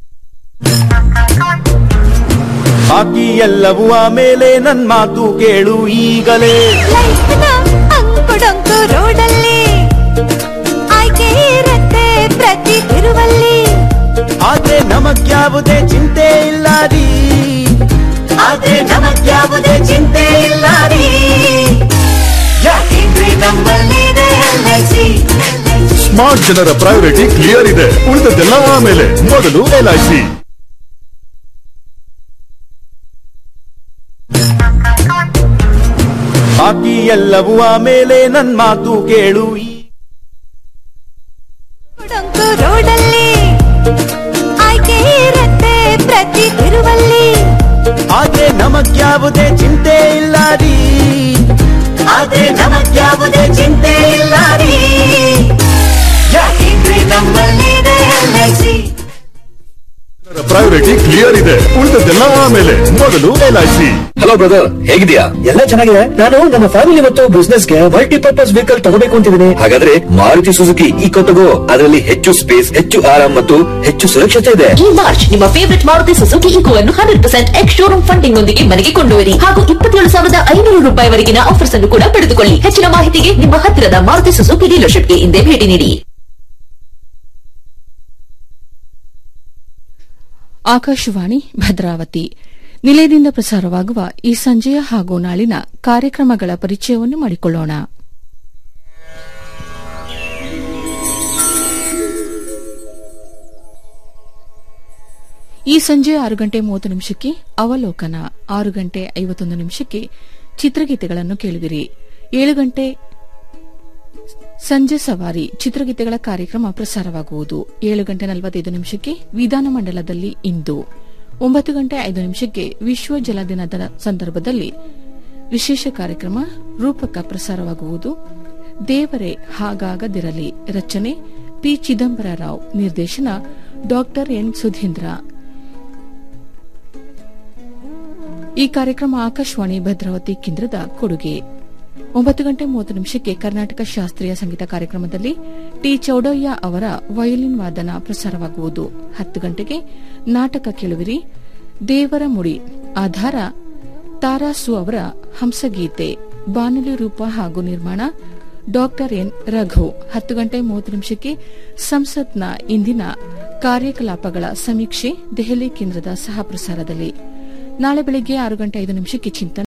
ಬಾಕಿ ಎಲ್ಲವೂ ಆಮೇಲೆ ನನ್ ಮಾತು ಕೇಳು ಈಗಲೇ ಅಂಕುಡೊಂಕು ರೋಡಲ್ಲಿ ಆಯ್ಕೆ ಇರತ್ತೆ ಪ್ರತಿ ತಿರುವಲ್ಲಿ ಆದ್ರೆ ನಮಗ್ಯಾವುದೇ ಚಿಂತೆ ಇಲ್ಲ ರೀ ಆದ್ರೆ ನಮಗ್ಯಾವುದೇ ಚಿಂತೆ ಇಲ್ಲ ರೀ ಯಾಕೆಂದ್ರೆ ನಮ್ಮಲ್ಲಿದೆ LIC. ಸ್ಮಾರ್ಟ್ ಜನರ ಪ್ರಯಾರಿಟಿ ಕ್ಲಿಯರ್ ಇದೆ ಉಳಿದದ್ದೆಲ್ಲ ಆಮೇಲೆ ಮೊದಲು ಎಲ್ಐಸಿ ಬಾಕಿ ಎಲ್ಲವೂ ಆಮೇಲೆ ನನ್ ಮಾತು ಕೇಳು ಈ ಅಂಕುಡೊಂಕು ರೋಡಲ್ಲಿ ಆಯ್ಕೆ ಇರತ್ತೆ ಪ್ರತಿ ತಿರುವಲ್ಲಿ ಆದ್ರೆ ನಮಗ್ಯಾವುದೇ ಚಿಂತೆ ಇಲ್ಲ ರೀ ಆದ್ರೆ ನಮಗ್ಯಾವುದೇ ಚಿಂತೆ ಇಲ್ಲ ರೀ ಯಾಕೆಂದ್ರೆ ನಮ್ಮಲ್ಲಿದೆ LIC. ಪ್ರಯಾರಿಟಿ ಕ್ಲಿಯರ್ ಇದೆ ಉಳಿದದ್ದೆಲ್ಲ ಆಮೇಲೆ ಮೊದಲು ಎಲ್ಐಸಿ ಹಲೋ ಬ್ರದರ್ ಹೇಗಿದ್ಯಾ ಎಲ್ಲ ಚೆನ್ನಾಗಿದೆ ನಾನು ನನ್ನ ಫ್ಯಾಮಿಲಿ ಮತ್ತು ಬಿಸ್ನೆಸ್ ಗೆ ಮಲ್ಟಿಪರ್ಪಸ್ ವೆಹಿಕಲ್ ತಗೋಬೇಕು ಅಂತಿದ್ದೀನಿ ಹಾಗಾದ್ರೆ ಮಾರುತಿ ಸುಜುಕಿ ಈಕೋ ತಗೋ ಅದರಲ್ಲಿ ಹೆಚ್ಚು ಸ್ಪೇಸ್ ಹೆಚ್ಚು ಆರಾಮ್ ಮತ್ತು ಹೆಚ್ಚು ಸುರಕ್ಷತೆ ಇದೆ ಈ ಮಾರ್ಚ್ ನಿಮ್ಮ ಫೇವರಿಟ್ ಮಾರುತಿ ಸುಜುಕಿ ಇಕೋ ಅನ್ನು hundred percent ex showroom funding ನೊಂದಿಗೆ ಮನೆಗೆ ಕೊಂಡೊಯ್ಯಿರಿ ಹಾಗೂ ಇಪ್ಪತ್ತೇಳು ಸಾವಿರದ ಐನೂರು ರೂಪಾಯಿವರೆಗಿನ ಆಫರ್ಸ್ ಅನ್ನು ಕೂಡ ಪಡೆದುಕೊಳ್ಳಿ ಹೆಚ್ಚಿನ ಮಾಹಿತಿಗೆ ನಿಮ್ಮ ಹತ್ತಿರದ ಮಾರುತಿ ಸುಜುಕಿ ಡೀಲರ್ಶಿಪ್ಗೆ ಹಿಂದೆ ಭೇಟಿ ನೀಡಿ ಆಕಾಶವಾಣಿ ಭದ್ರಾವತಿ ನಿಲಯದಿಂದ ಪ್ರಸಾರವಾಗುವ ಈ ಸಂಜೆಯ ಹಾಗೂ ನಾಳಿನ ಕಾರ್ಯಕ್ರಮಗಳ ಪರಿಚಯವನ್ನು ಮಾಡಿಕೊಳ್ಳೋಣ ಈ ಸಂಜೆ ಆರು ಗಂಟೆ ಮೂವತ್ತು ನಿಮಿಷಕ್ಕೆ ಅವಲೋಕನ ಆರು ಗಂಟೆ ಐವತ್ತೊಂದು ನಿಮಿಷಕ್ಕೆ ಚಿತ್ರಗೀತೆಗಳನ್ನು ಕೇಳುವಿರಿ ಏಳು ಗಂಟೆ ಸಂಜೆ ಸವಾರಿ ಚಿತ್ರಗೀತೆಗಳ ಕಾರ್ಯಕ್ರಮ ಪ್ರಸಾರವಾಗುವುದು ಏಳು ಗಂಟೆ ನಲವತ್ತೈದು ನಿಮಿಷಕ್ಕೆ ವಿಧಾನಮಂಡಲದಲ್ಲಿ ಇಂದು ಒಂಬತ್ತು ಗಂಟೆ ಐದು ನಿಮಿಷಕ್ಕೆ ವಿಶ್ವ ಜಲ ದಿನದ ಸಂದರ್ಭದಲ್ಲಿ ವಿಶೇಷ ಕಾರ್ಯಕ್ರಮ ರೂಪಕ ಪ್ರಸಾರವಾಗುವುದು ದೇವರೇ ಹಾಗಾಗದಿರಲಿ ರಚನೆ ಪಿ ಚಿದಂಬರರಾವ್ ನಿರ್ದೇಶನ ಡಾಕ್ಟರ್ ಎನ್ ಸುಧೀಂದ್ರ ಈ ಕಾರ್ಯಕ್ರಮ ಆಕಾಶವಾಣಿ ಭದ್ರಾವತಿ ಕೇಂದ್ರದ ಕೊಡುಗೆ ಒಂಬತ್ತು ಗಂಟೆ ಮೂವತ್ತು ನಿಮಿಷಕ್ಕೆ ಕರ್ನಾಟಕ ಶಾಸ್ತ್ರೀಯ ಸಂಗೀತ ಕಾರ್ಯಕ್ರಮದಲ್ಲಿ ಟಿ ಚೌಡಯ್ಯ ಅವರ ವಯೋಲಿನ್ ವಾದನ ಪ್ರಸಾರವಾಗುವುದು ಹತ್ತು ಗಂಟೆಗೆ ನಾಟಕ ಕೇಳುವಿರಿ ದೇವರ ಮುಡಿ ಆಧಾರ ತಾರಾಸು ಅವರ ಹಂಸಗೀತೆ ಬಾನುಲಿ ರೂಪ ಹಾಗೂ ನಿರ್ಮಾಣ ಡಾಕ್ಟರ್ ಎನ್ ರಘು ಹತ್ತು ಗಂಟೆ ಮೂವತ್ತು ನಿಮಿಷಕ್ಕೆ ಸಂಸತ್ನ ಇಂದಿನ ಕಾರ್ಯಕಲಾಪಗಳ ಸಮೀಕ್ಷೆ ದೆಹಲಿ ಕೇಂದ್ರದ ಸಹ ಪ್ರಸಾರದಲ್ಲಿ ನಾಳೆ ಬೆಳಗ್ಗೆ ಆರು ಗಂಟೆ ಐದು ನಿಮಿಷಕ್ಕೆ ಚಿಂತನೆ